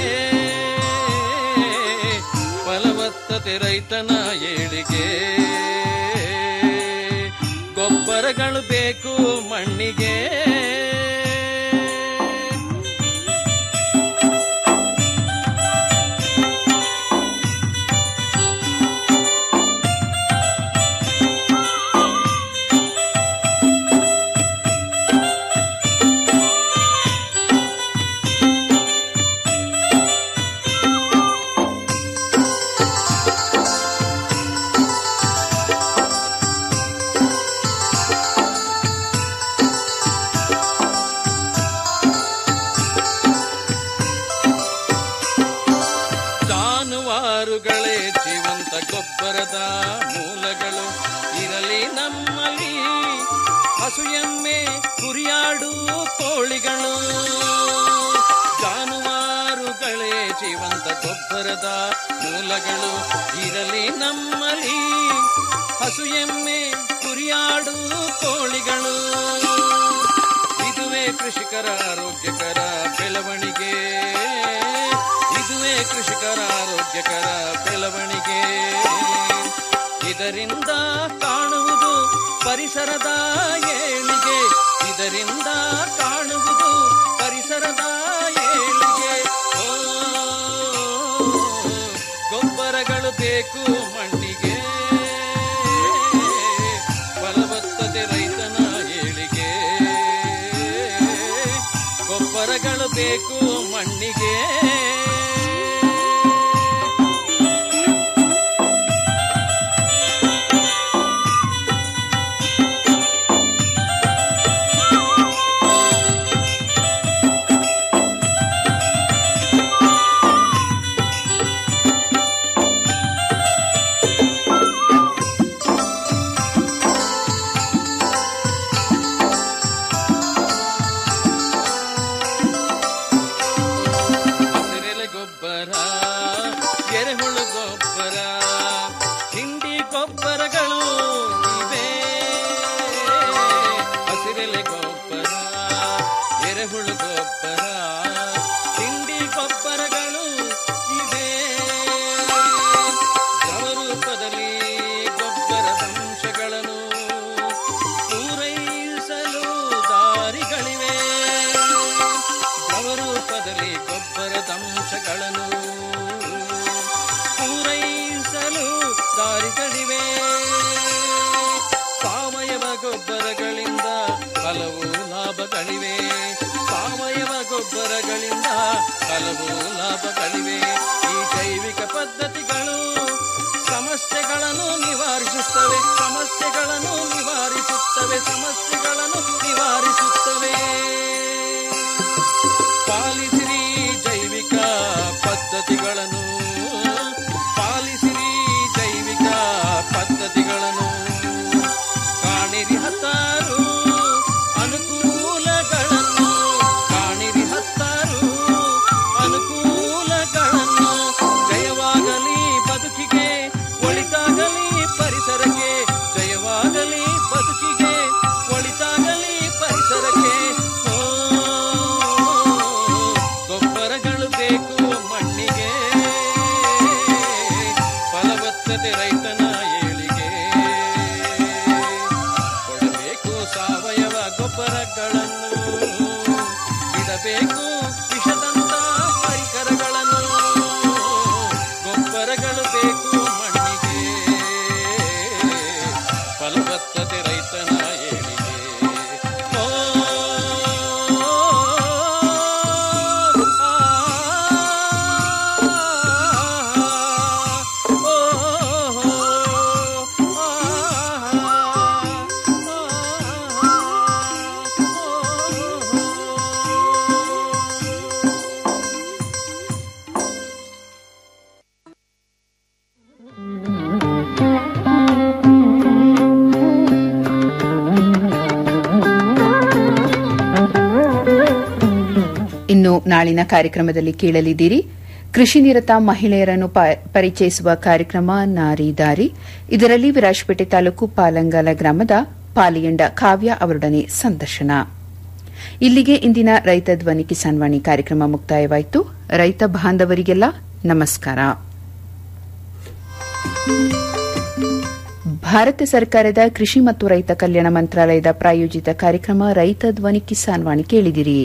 ಫಲವತ್ತತೆ ರೈತನ ಏಳಿಗೆ ಗೊಬ್ಬರಗಳು ಬೇಕು ಮಣ್ಣಿಗೆ ಜಾನುವಾರುಗಳೇ ಜೀವಂತ ಗೊಬ್ಬರದ ಮೂಲಗಳು ಇರಲಿ ನಮ್ಮಲ್ಲಿ ಹಸು ಎಮ್ಮೆ ಕುರಿಯಾಡು ಕೋಳಿಗಳು ಜಾನುವಾರುಗಳೇ ಜೀವಂತ ಗೊಬ್ಬರದ ಮೂಲಗಳು ಇರಲಿ ನಮ್ಮಲ್ಲಿ ಹಸು ಎಮ್ಮೆ ಕುರಿಯಾಡು ಕೋಳಿಗಳು ಇದುವೇ ಕೃಷಿಕರ ಆರೋಗ್ಯಕರ ಬೆಳವಣಿಗೆ ಇದುವೇ ಕೃಷಿಕರ ಆರೋಗ್ಯಕರ ಬೆಳವಣಿಗೆ ಇದರಿಂದ ಕಾಣುವುದು ಪರಿಸರದ ಏಳಿಗೆ ಇದರಿಂದ ಕಾಣುವುದು ಪರಿಸರದ ಏಳಿಗೆ ಓ, ಗೊಬ್ಬರಗಳು ಬೇಕು ಮಣ್ಣಿಗೆ ಫಲವತ್ತತೆ ರೈತನ ಏಳಿಗೆ ಗೊಬ್ಬರಗಳು ಬೇಕು ಮಣ್ಣಿಗೆ ಹಸಿರೆಲೆ ಗೊಬ್ಬರ ಎರೆಹುಳು ಗೊಬ್ಬರ ಹಿಂಡಿ ಗೊಬ್ಬರಗಳು ಇವೆ ಹಸಿರೆಲೆ ಗೊಬ್ಬರ ಎರೆಹುಳು ಗೊಬ್ಬರ ಹಿಂಡಿ ಗೊಬ್ಬರಗಳು ಇವೆ ದ್ರವ ರೂಪದಲ್ಲಿ ಗೊಬ್ಬರದ ಅಂಶಗಳನ್ನು ಪೂರೈಸಲು ದಾರಿಗಳಿವೆ ದ್ರವರೂಪದಲ್ಲಿ ಗೊಬ್ಬರದ ಅಂಶಗಳನ್ನು ಪೂರೈಸಲು ದಾರಿಗಳಿವೆ ಸಾವಯವ ಗೊಬ್ಬರಗಳಿಂದ ಹಲವು ಲಾಭಗಳಿವೆ ಸಾವಯವ ಗೊಬ್ಬರಗಳಿಂದ ಹಲವು ಲಾಭಗಳಿವೆ ಈ ಜೈವಿಕ ಪದ್ಧತಿಗಳು ಸಮಸ್ಯೆಗಳನ್ನು ನಿವಾರಿಸುತ್ತವೆ ಸಮಸ್ಯೆಗಳನ್ನು ನಿವಾರಿಸುತ್ತವೆ ಸಮಸ್ಯೆಗಳನ್ನು ನಿವಾರಿಸುತ್ತವೆ ಪಾಲಿಸಿರಿ ಜೈವಿಕ ಪದ್ಧತಿಗಳನ್ನು ಪಾಲಿಸಿರಿ ಜೈವಿಕ ಪದ್ಧತಿಗಳನ್ನು ಕಾಣಿರಿ ಹತ್ತಾರು ಅನುಕೂಲಗಳನ್ನು ಕಾಣಿರಿ ಹತ್ತಾರು ಅನುಕೂಲಗಳನ್ನು ಜಯವಾಗಲಿ ಬದುಕಿಗೆ ಒಳಿತಾಗಲಿ ಪರಿಸರಕ್ಕೆ ಜಯವಾಗಲಿ ಬದುಕಿಗೆ ಒಳಿತಾಗಲಿ ಪರಿಸರಕ್ಕೆ ಓ, ಗೊಬ್ಬರಗಳು ಬೇಕು ಮಣ್ಣಿಗೆ ಫಲವತ್ತತೆ ರೈತನ ಏಳಿಗೆ ಕೊಡಬೇಕು ಗೊಬ್ಬರಗಳನ್ನು ಬಿಡಬೇಕು ವಿಷದಂತ ಪರಿಕರಗಳನ್ನು ಗೊಬ್ಬರಗಳು ಬೇಕು ಮಣ್ಣಿಗೆ ಫಲವತ್ತತೆ ರೈತನ ಏಳಿಗೆ ಓ, ಇನ್ನು ನಾಳಿನ ಕಾರ್ಯಕ್ರಮದಲ್ಲಿ ಕೇಳಲಿದ್ದೀರಿ ಕೃಷಿ ನಿರತ ಮಹಿಳೆಯರನ್ನು ಪ- ಪರಿಚಯಿಸುವ ಕಾರ್ಯಕ್ರಮ ನಾರಿ ದಾರಿ ಇದರಲ್ಲಿ ವಿರಾಜಪೇಟೆ ತಾಲೂಕು ಪಾಲಂಗಾಲ ಗ್ರಾಮದ ಪಾಲಿಯಂಡ ಕಾವ್ಯ ಅವರೊಡನೆ ಸಂದರ್ಶನ ಇಲ್ಲಿಗೆ ಇಂದಿನ ರೈತ ಧ್ವನಿ ಕಿಸಾನ್ ವಾಣಿ ಕಾರ್ಯಕ್ರಮ ಮುಕ್ತಾಯವಾಯಿತು ರೈತ ಬಾಂಧವರಿಗೆಲ್ಲ ನಮಸ್ಕಾರ ಭಾರತ ಸರ್ಕಾರದ ಕೃಷಿ ಮತ್ತು ರೈತ ಕಲ್ಯಾಣ ಮಂತ್ರಾಲಯದ ಪ್ರಾಯೋಜಿತ ಕಾರ್ಯಕ್ರಮ ರೈತ ಧ್ವನಿ ಕಿಸಾನ್ ವಾಣಿ ಕೇಳಿದಿರಿ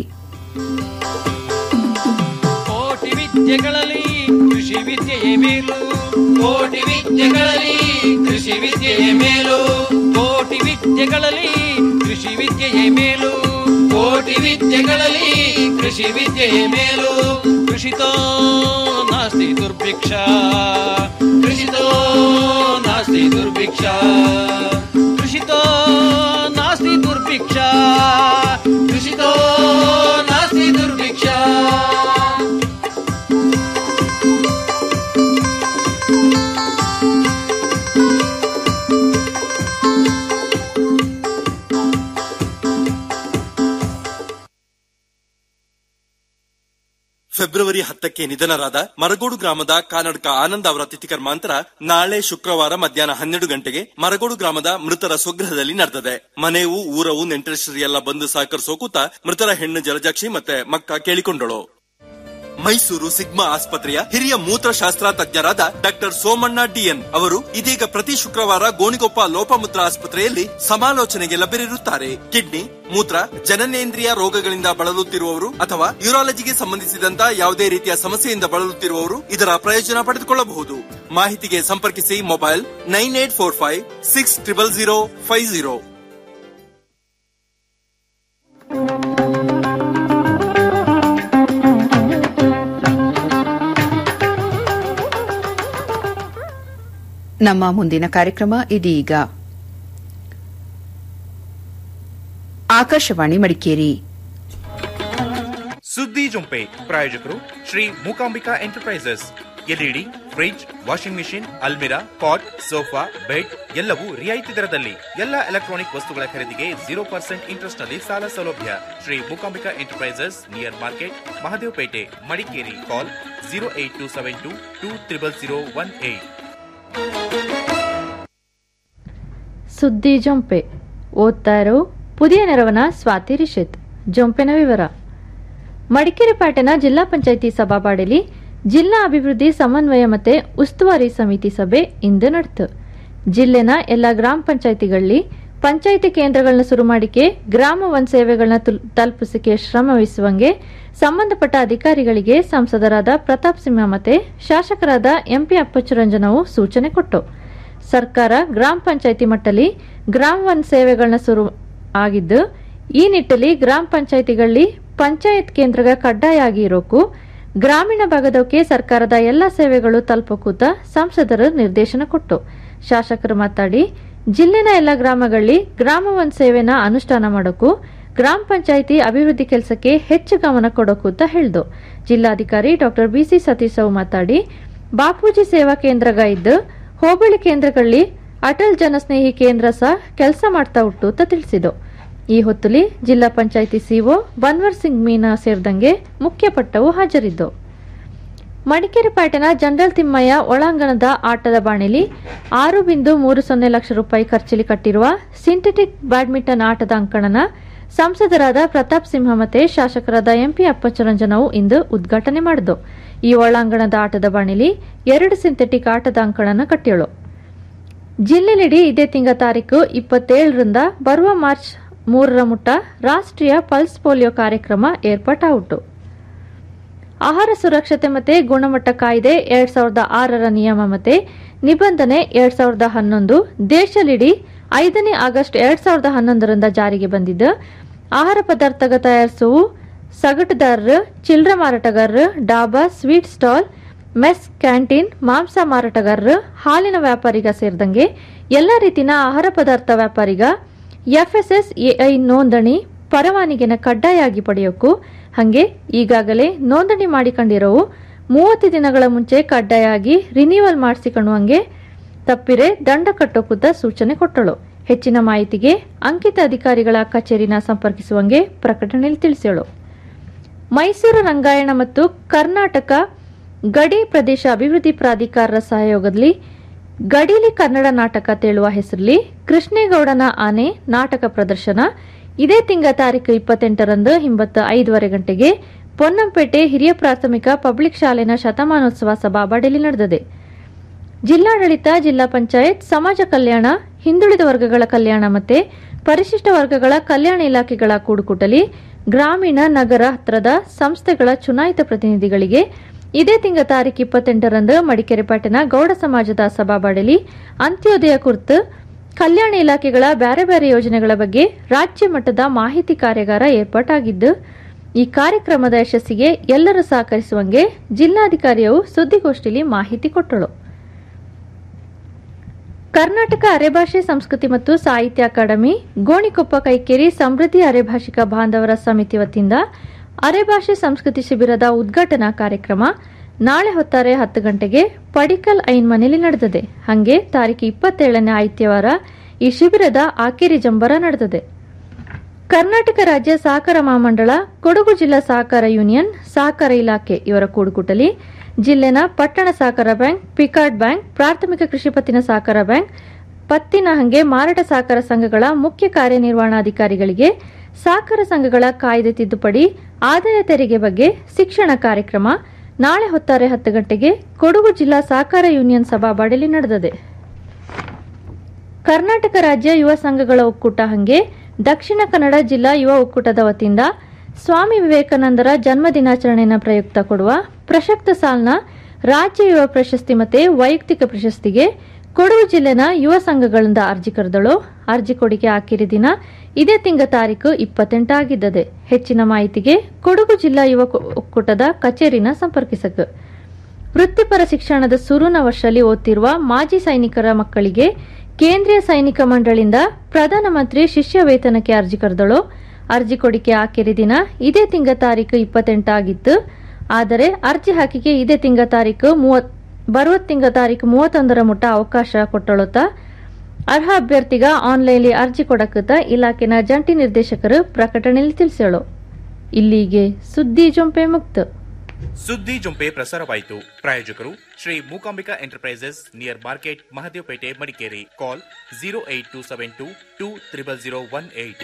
ಕೋಟಿ ವಿದ್ಯೆಗಳಲ್ಲಿ ಕೃಷಿ ವಿದ್ಯೆಯೇ ಮೇಲು ಕೋಟಿ ವಿದ್ಯೆಗಳಲ್ಲಿ ಕೃಷಿ ವಿದ್ಯೆಯ ಮೇಲು ಕೋಟಿ ವಿದ್ಯೆಗಳಲ್ಲಿ ಕೃಷಿ ವಿದ್ಯೆಯೇ ಮೇಲು ಕೋಟಿ ವಿದ್ಯೆಗಳಲ್ಲಿ ಕೃಷಿ ವಿದ್ಯೆಯ ಮೇಲು ಕೃಷಿತೋ ನಾಸ್ತಿ ದುರ್ಭಿಕ್ಷ ಕೃಷಿತೋ ನಾಸ್ತಿ ದುರ್ಭಿಕ್ಷ ಕೃಷಿತೋ ನಾಸ್ತಿ ದುರ್ಭಿಕ್ಷ ಕೃಷಿತೋ ನಾಸ್ತಿ ದುರ್ಭಿಕ್ಷ ಫೆಬ್ರವರಿ ಹತ್ತಕ್ಕೆ ನಿಧನರಾದ ಮರಗೋಡು ಗ್ರಾಮದ ಕಾನಡ್ಕ ಆನಂದ್ ಅವರ ತಿಥಿ ಕರ್ಮಾಂತರ ನಾಳೆ ಶುಕ್ರವಾರ ಮಧ್ಯಾಹ್ನ ಹನ್ನೆರಡು ಗಂಟೆಗೆ ಮರಗೋಡು ಗ್ರಾಮದ ಮೃತರ ಸ್ವಗೃಹದಲ್ಲಿ ನಡೆದಿದೆ ಮನೆಯು ಊರವು ನೆಂಟರಿಷ್ಟರಿಯೆಲ್ಲ ಬಂದು ಸಹಕರಿಸೋಕೂತ ಮೃತರ ಹೆಣ್ಣು ಜಲಜಾಕ್ಷಿ ಮತ್ತೆ ಮಕ್ಕ ಕೇಳಿಕೊಂಡಳು ಮೈಸೂರು ಸಿಗ್ಮಾ ಆಸ್ಪತ್ರೆಯ ಹಿರಿಯ ಮೂತ್ರಶಾಸ್ತ್ರ ತಜ್ಞರಾದ ಡಾಕ್ಟರ್ ಸೋಮಣ್ಣ ಡಿಎನ್ ಅವರು ಇದೀಗ ಪ್ರತಿ ಶುಕ್ರವಾರ ಗೋಣಿಗೊಪ್ಪ ಲೋಪಮೂತ್ರ ಆಸ್ಪತ್ರೆಯಲ್ಲಿ ಸಮಾಲೋಚನೆಗೆ ಲಭ್ಯರಿರುತ್ತಾರೆ ಕಿಡ್ನಿ ಮೂತ್ರ ಜನನೇಂದ್ರಿಯ ರೋಗಗಳಿಂದ ಬಳಲುತ್ತಿರುವವರು ಅಥವಾ ಯೂರಾಲಜಿಗೆ ಸಂಬಂಧಿಸಿದಂತ ಯಾವುದೇ ರೀತಿಯ ಸಮಸ್ಯೆಯಿಂದ ಬಳಲುತ್ತಿರುವವರು ಇದರ ಪ್ರಯೋಜನ ಪಡೆದುಕೊಳ್ಳಬಹುದು ಮಾಹಿತಿಗೆ ಸಂಪರ್ಕಿಸಿ mobile nine eight four five six triple zero five zero ನಮ್ಮ ಮುಂದಿನ ಕಾರ್ಯಕ್ರಮ ಇದೀಗ ಆಕಾಶವಾಣಿ ಮಡಿಕೇರಿ ಸುದ್ದಿ ಜೊಂಪೆ ಪ್ರಾಯೋಜಕರು Shri Mookambika enterprises LED fridge washing machine ಅಲ್ಮಿರಾ ಪಾಟ್ ಸೋಫಾ ಬೆಡ್ ಎಲ್ಲವೂ ರಿಯಾಯಿತಿ ದರದಲ್ಲಿ ಎಲ್ಲ ಎಲೆಕ್ಟ್ರಾನಿಕ್ ವಸ್ತುಗಳ ಖರೀದಿಗೆ ಜೀರೋ ಪರ್ಸೆಂಟ್ ಇಂಟ್ರೆಸ್ಟ್ ನಲ್ಲಿ ಸಾಲ ಸೌಲಭ್ಯ Shri Mookambika enterprises near market Mahadevapete Madikeri call zero eight two seven two two triple zero one eight ಸುದ್ದಿ ಜೊಂಪೆ ಓದ್ತಾ ಇರೋ ಪುದಿಯ ನೆರವನ ಸ್ವಾತಿ ರಿಷಿತ್ ಜೊಂಪೆನ ವಿವರ ಮಡಿಕೇರಿ ಪೇಟೆನ ಜಿಲ್ಲಾ ಪಂಚಾಯಿತಿ ಸಭಾಪಾಡಿಲಿ ಜಿಲ್ಲಾ ಅಭಿವೃದ್ಧಿ ಸಮನ್ವಯ ಮತ್ತೆ ಉಸ್ತುವಾರಿ ಸಮಿತಿ ಸಭೆ ಇಂದು ನಡೆತು ಜಿಲ್ಲೆನ ಎಲ್ಲ ಗ್ರಾಮ ಪಂಚಾಯಿತಿಗಳಲ್ಲಿ ಪಂಚಾಯಿತಿ ಕೇಂದ್ರಗಳನ್ನ ಶುರು ಮಾಡಿಕೆ ಗ್ರಾಮ ಒನ್ ಸೇವೆಗಳನ್ನ ತುಲ್- ತಲುಪಿಸಿಕೆ ಶ್ರಮವಹಿಸುವಂಗೆ ಸಂಬಂಧಪಟ್ಟ ಅಧಿಕಾರಿಗಳಿಗೆ ಸಂಸದರಾದ ಪ್ರತಾಪ್ ಸಿಂಹ ಮತ್ತೆ ಶಾಸಕರಾದ ಎಂಪಿ ಅಪ್ಪಚ್ಚುರಂಜನವು ಸೂಚನೆ ಕೊಟ್ಟು ಸರ್ಕಾರ ಗ್ರಾಮ ಪಂಚಾಯಿತಿ ಮಟ್ಟದಲ್ಲಿ ಗ್ರಾಮ ಒನ್ ಸೇವೆಗಳನ್ನ ಶುರು ಆಗಿದ್ದು ಈ ನಿಟ್ಟಲ್ಲಿ ಗ್ರಾಮ ಪಂಚಾಯಿತಿಗಳಲ್ಲಿ ಪಂಚಾಯತ್ ಕೇಂದ್ರಗ ಕಡ್ಡಾಯ ಆಗಿ ಇರೋಕು ಗ್ರಾಮೀಣ ಭಾಗದವಕ್ಕೆ ಸರ್ಕಾರದ ಎಲ್ಲ ಸೇವೆಗಳು ತಲುಪಕೂತ ಸಂಸದರು ನಿರ್ದೇಶನ ಕೊಟ್ಟು ಶಾಸಕರು ಮಾತಾಡಿ ಜಿಲ್ಲೆನ ಎಲ್ಲ ಗ್ರಾಮಗಳಲ್ಲಿ ಗ್ರಾಮ ಒನ್ ಸೇವೆನ ಅನುಷ್ಠಾನ ಮಾಡೋಕು ಗ್ರಾಮ ಪಂಚಾಯಿತಿ ಅಭಿವೃದ್ಧಿ ಕೆಲಸಕ್ಕೆ ಹೆಚ್ಚು ಗಮನ ಕೊಡೋಕು ಅಂತ ಹೇಳ್ದು ಜಿಲ್ಲಾಧಿಕಾರಿ ಡಾಕ್ಟರ್ ಬಿಸಿ ಸತೀಶ್ ಅವು ಮಾತಾಡಿ ಬಾಪೂಜಿ ಸೇವಾ ಕೇಂದ್ರಗ ಇದ್ದು ಹೋಬಳಿ ಕೇಂದ್ರಗಳಲ್ಲಿ ಅಟಲ್ ಜನಸ್ನೇಹಿ ಕೇಂದ್ರ ಸಹ ಕೆಲಸ ಮಾಡ್ತಾ ಉಂಟು ಅಂತ ತಿಳಿಸಿದು ಈ ಹೊತ್ತಲ್ಲಿ ಜಿಲ್ಲಾ ಪಂಚಾಯಿತಿ ಸಿಒ ಬನ್ವರ್ ಸಿಂಗ್ ಮೀನಾ ಸೇರಿದಂಗೆ ಮುಖ್ಯ ಪಟ್ಟವು ಹಾಜರಿದ್ದು ಮಡಿಕೇರಿ ಪೇಟೆನ ಜನರಲ್ ತಿಮ್ಮಯ್ಯ ಒಳಾಂಗಣದ ಆಟದ ಬಾಣಿಲಿ ಆರು ಬಿಂದು ಮೂರು ಸೊನ್ನೆ ಲಕ್ಷ ರೂಪಾಯಿ ಖರ್ಚಲ್ಲಿ ಕಟ್ಟಿರುವ ಸಿಂಥೆಟಿಕ್ ಬ್ಯಾಡ್ಮಿಂಟನ್ ಆಟದ ಅಂಕಣನ ಸಂಸದರಾದ ಪ್ರತಾಪ್ ಸಿಂಹ ಮತ್ತೆ ಶಾಸಕರಾದ ಎಂಪಿ ಅಪ್ಪಚ್ಚರಂಜನವು ಇಂದು ಉದ್ಘಾಟನೆ ಮಾಡಿದ್ದು ಈ ಒಳಾಂಗಣದ ಆಟದ ಬಾಣಿಲಿ ಎರಡು ಸಿಂಥೆಟಿಕ್ ಆಟದ ಅಂಕಣನ ಕಟ್ಟಿಯಳು ಜಿಲ್ಲೆಲಿಡಿ ಇದೇ ತಿಂಗಳ ತಾರೀಕು ಇಪ್ಪತ್ತೇಳರಿಂದ ಬರುವ ಮಾರ್ಚ್ ಮೂರರ ಮುಟ್ಟ ರಾಷ್ಟ್ರೀಯ ಪಲ್ಸ್ ಪೋಲಿಯೋ ಕಾರ್ಯಕ್ರಮ ಏರ್ಪಾಟಾಯಿತು ಆಹಾರ ಸುರಕ್ಷತೆ ಮತ್ತು ಗುಣಮಟ್ಟ ಕಾಯ್ದೆ ಎರಡ್ ಸಾವಿರದ ಆರರ ನಿಯಮ ಮತ್ತು ನಿಬಂಧನೆ ಎರಡ್ ಸಾವಿರದ ಹನ್ನೊಂದು ದೇಶಲಿಡೀ ಐದನೇ ಆಗಸ್ಟ್ ಎರಡ್ ಸಾವಿರದ ಹನ್ನೊಂದರಿಂದ ಜಾರಿಗೆ ಬಂದಿದ್ದು ಆಹಾರ ಪದಾರ್ಥಗ ತಯಾರಿಸುವ ಸಗಟುದಾರರು ಚಿಲ್ಲರೆ ಮಾರಾಟಗಾರರು dhaba sweet stall mess canteen ಮಾಂಸ ಮಾರಾಟಗಾರರು ಹಾಲಿನ ವ್ಯಾಪಾರಿಗ ಸೇರಿದಂಗೆ ಎಲ್ಲ ರೀತಿನ ಆಹಾರ ಪದಾರ್ಥ ವ್ಯಾಪಾರಿಗ ಎಫ್ಎಸ್ಎಸ್ಎಐ ನೋಂದಣಿ ಪರವಾನಗಿನ ಕಡ್ಡಾಯಾಗಿ ಪಡೆಯೋಕು ಹಂಗೆ ಈಗಾಗಲೇ ನೋಂದಣಿ ಮಾಡಿಕೊಂಡಿರೋವು ಮೂವತ್ತು ದಿನಗಳ ಮುಂಚೆ ಕಡ್ಡಾಯಾಗಿ ರಿನ್ಯೂವಲ್ ಮಾಡಿಸಿಕೊಳ್ಳುವಂಗೆ ತಪ್ಪಿರೆ ದಂಡ ಕಟ್ಟೋಕುದ್ದ ಸೂಚನೆ ಕೊಟ್ಟಳು ಹೆಚ್ಚಿನ ಮಾಹಿತಿಗೆ ಅಂಕಿತ ಅಧಿಕಾರಿಗಳ ಕಚೇರಿನ ಸಂಪರ್ಕಿಸುವಂಗೆ ಪ್ರಕಟಣೆಯಲ್ಲಿ ತಿಳಿಸಳು ಮೈಸೂರು ರಂಗಾಯಣ ಮತ್ತು ಕರ್ನಾಟಕ ಗಡಿ ಪ್ರದೇಶ ಅಭಿವೃದ್ಧಿ ಪ್ರಾಧಿಕಾರರ ಸಹಯೋಗದಲ್ಲಿ ಗಡಿಲಿ ಕನ್ನಡ ನಾಟಕ ತೇಳುವ ಹೆಸರಲ್ಲಿ ಕೃಷ್ಣೇಗೌಡನ ಆನೆ ನಾಟಕ ಪ್ರದರ್ಶನ ಇದೇ ತಿಂಗ ತಾರೀಕು ಇಪ್ಪತ್ತೆಂಟರಂದು ಹಿಂಬತ್ತು ಐದುವರೆ ಗಂಟೆಗೆ ಪೊನ್ನಂಪೇಟೆ ಹಿರಿಯ ಪ್ರಾಥಮಿಕ ಪಬ್ಲಿಕ್ ಶಾಲೆನ ಶತಮಾನೋತ್ಸವ ಸಭಾಬಾಡಿಲಿ ನಡೆದಿದೆ ಜಿಲ್ಲಾಡಳಿತ ಜಿಲ್ಲಾ ಪಂಚಾಯತ್ ಸಮಾಜ ಕಲ್ಯಾಣ ಹಿಂದುಳಿದ ವರ್ಗಗಳ ಕಲ್ಯಾಣ ಮತ್ತೆ ಪರಿಶಿಷ್ಟ ವರ್ಗಗಳ ಕಲ್ಯಾಣ ಇಲಾಖೆಗಳ ಕೂಡುಕೂಟಲಿ ಗ್ರಾಮೀಣ ನಗರ ಹತ್ರದ ಸಂಸ್ಥೆಗಳ ಚುನಾಯಿತ ಪ್ರತಿನಿಧಿಗಳಿಗೆ ಇದೇ ತಿಂಗ ತಾರೀಕು ಇಪ್ಪತ್ತೆಂಟರಂದು ಮಡಿಕೇರಿ ಪಟ್ಟಣ ಗೌಡ ಸಮಾಜದ ಸಭಾಬಾಡಲಿ ಅಂತ್ಯೋದಯ ಕುರಿತು ಕಲ್ಯಾಣ ಇಲಾಖೆಗಳ ಬ್ಯಾರೆ ಬ್ಯಾರೆ ಯೋಜನೆಗಳ ಬಗ್ಗೆ ರಾಜ್ಯ ಮಟ್ಟದ ಮಾಹಿತಿ ಕಾರ್ಯಾಗಾರ ಏರ್ಪಾಟಾಗಿದ್ದು ಈ ಕಾರ್ಯಕ್ರಮದ ಯಶಸ್ಸಿಗೆ ಎಲ್ಲರೂ ಸಹಕರಿಸುವಂಗೆ ಜಿಲ್ಲಾಧಿಕಾರಿಯು ಸುದ್ದಿಗೋಷ್ಠಿಯಲ್ಲಿ ಮಾಹಿತಿ ಕೊಟ್ಟಳು ಕರ್ನಾಟಕ ಅರೆಭಾಷೆ ಸಂಸ್ಕೃತಿ ಮತ್ತು ಸಾಹಿತ್ಯ ಅಕಾಡೆಮಿ ಗೋಣಿಕೊಪ್ಪ ಕೈಕೇರಿ ಸಮೃದ್ಧಿ ಅರೆಭಾಷಿಕ ಬಾಂಧವರ ಸಮಿತಿ ವತಿಯಿಂದ ಅರೆಭಾಷೆ ಸಂಸ್ಕೃತಿ ಶಿಬಿರದ ಉದ್ಘಾಟನಾ ಕಾರ್ಯಕ್ರಮ ನಾಳೆ ಹೊತ್ತಾರೆ ಹತ್ತು ಗಂಟೆಗೆ ಪಡಿಕಲ್ ಐನ್ ಮನೆಯಲ್ಲಿ ನಡೆದಿದೆ ಹಂಗೆ ತಾರೀಕು ಇಪ್ಪತ್ತೇಳನೇ ಆದಿತ್ಯವಾರ ಈ ಶಿಬಿರದ ಆಕೇರಿ ಜಂಬರ ನಡೆದಿದೆ ಕರ್ನಾಟಕ ರಾಜ್ಯ ಸಹಕಾರ ಮಹಾಮಂಡಳ ಕೊಡಗು ಜಿಲ್ಲಾ ಸಹಕಾರ ಯೂನಿಯನ್ ಸಹಕಾರ ಇಲಾಖೆ ಇವರ ಕೂಡುಕೂಟಲಿ ಜಿಲ್ಲೆನ ಪಟ್ಟಣ ಸಹಕಾರ ಬ್ಯಾಂಕ್ ಪಿಕಾರ್ಡ್ ಬ್ಯಾಂಕ್ ಪ್ರಾಥಮಿಕ ಕೃಷಿ ಪತ್ತಿನ ಸಹಕಾರ ಬ್ಯಾಂಕ್ ಪತ್ತಿನ ಹಂಗೆ ಮಾರಾಟ ಸಹಕಾರ ಸಂಘಗಳ ಮುಖ್ಯ ಕಾರ್ಯನಿರ್ವಹಣಾಧಿಕಾರಿಗಳಿಗೆ ಸಹಕಾರ ಸಂಘಗಳ ಕಾಯ್ದೆ ತಿದ್ದುಪಡಿ ಆದಾಯ ತೆರಿಗೆ ಬಗ್ಗೆ ಶಿಕ್ಷಣ ಕಾರ್ಯಕ್ರಮ ನಾಳೆ ಹೊತ್ತಾರೆ ಹತ್ತು ಗಂಟೆಗೆ ಕೊಡಗು ಜಿಲ್ಲಾ ಸಹಕಾರ ಯೂನಿಯನ್ ಸಭಾಬಾಡಲಿ ನಡೆದಿದೆ ಕರ್ನಾಟಕ ರಾಜ್ಯ ಯುವ ಸಂಘಗಳ ಒಕ್ಕೂಟ ಹಂಗೆ ದಕ್ಷಿಣ ಕನ್ನಡ ಜಿಲ್ಲಾ ಯುವ ಒಕ್ಕೂಟದ ವತಿಯಿಂದ ಸ್ವಾಮಿ ವಿವೇಕಾನಂದರ ಜನ್ಮ ದಿನಾಚರಣೆಯ ಪ್ರಯುಕ್ತ ಕೊಡುವ ಪ್ರಸಕ್ತ ಸಾಲಿನ ರಾಜ್ಯ ಯುವ ಪ್ರಶಸ್ತಿ ಮತ್ತೆ ವೈಯಕ್ತಿಕ ಪ್ರಶಸ್ತಿಗೆ ಕೊಡಗು ಜಿಲ್ಲೆನ ಯುವ ಸಂಘಗಳಿಂದ ಅರ್ಜಿ ಕರೆದಳು ಅರ್ಜಿ ಕೊಡಿಕೆ ಹಾಕಿರಿ ದಿನ ಇದೇ ತಿಂಗ ತಾರೀಕು ಇಪ್ಪತ್ತೆಂಟಾಗಿದ್ದದೆ ಹೆಚ್ಚಿನ ಮಾಹಿತಿಗೆ ಕೊಡಗು ಜಿಲ್ಲಾ ಯುವ ಒಕ್ಕೂಟದ ಕಚೇರಿನ ಸಂಪರ್ಕಿಸಕು ವೃತ್ತಿಪರ ಶಿಕ್ಷಣದ ಸುರುನ ವರ್ಷದಲ್ಲಿ ಓದ್ತಿರುವ ಮಾಜಿ ಸೈನಿಕರ ಮಕ್ಕಳಿಗೆ ಕೇಂದ್ರೀಯ ಸೈನಿಕ ಮಂಡಳಿಯಿಂದ ಪ್ರಧಾನಮಂತ್ರಿ ಶಿಷ್ಯ ವೇತನಕ್ಕೆ ಅರ್ಜಿ ಕರೆದಳು ಅರ್ಜಿ ಕೊಡಿಕೆ ಹಾಕಿರಿ ದಿನ ಇದೇ ತಿಂಗ ತಾರೀಕು ಇಪ್ಪತ್ತೆಂಟಾಗಿತ್ತು ಆದರೆ ಅರ್ಜಿ ಹಾಕಿಕೆ ಇದೇ ತಿಂಗ ತಾರೀಕು ಮೂವತ್ ಬರುವ ತಿಂಗ ತಾರೀಕು ಮೂವತ್ತೊಂದರ ಮುಟ್ಟ ಅವಕಾಶ ಕೊಟ್ಟಳುತ್ತ ಅರ್ಹ ಅಭ್ಯರ್ಥಿಗ ಆನ್ಲೈನ್ಲಿ ಅರ್ಜಿ ಕೊಡಕತ್ತ ಇಲಾಖೆನ ಜಂಟಿ ನಿರ್ದೇಶಕರು ಪ್ರಕಟಣೆಯಲ್ಲಿ ತಿಳಿಸಳು ಇಲ್ಲಿಗೆ ಸುದ್ದಿ ಜೊಂಪೆ ಮುಕ್ತ ಸುದ್ದಿ ಜೊಂಪೆ ಪ್ರಸಾರವಾಯಿತು ಪ್ರಾಯೋಜಕರು Shri Mookambika enterprises near market Mahadevapete Madikeri call zero eight two seven two two triple zero one eight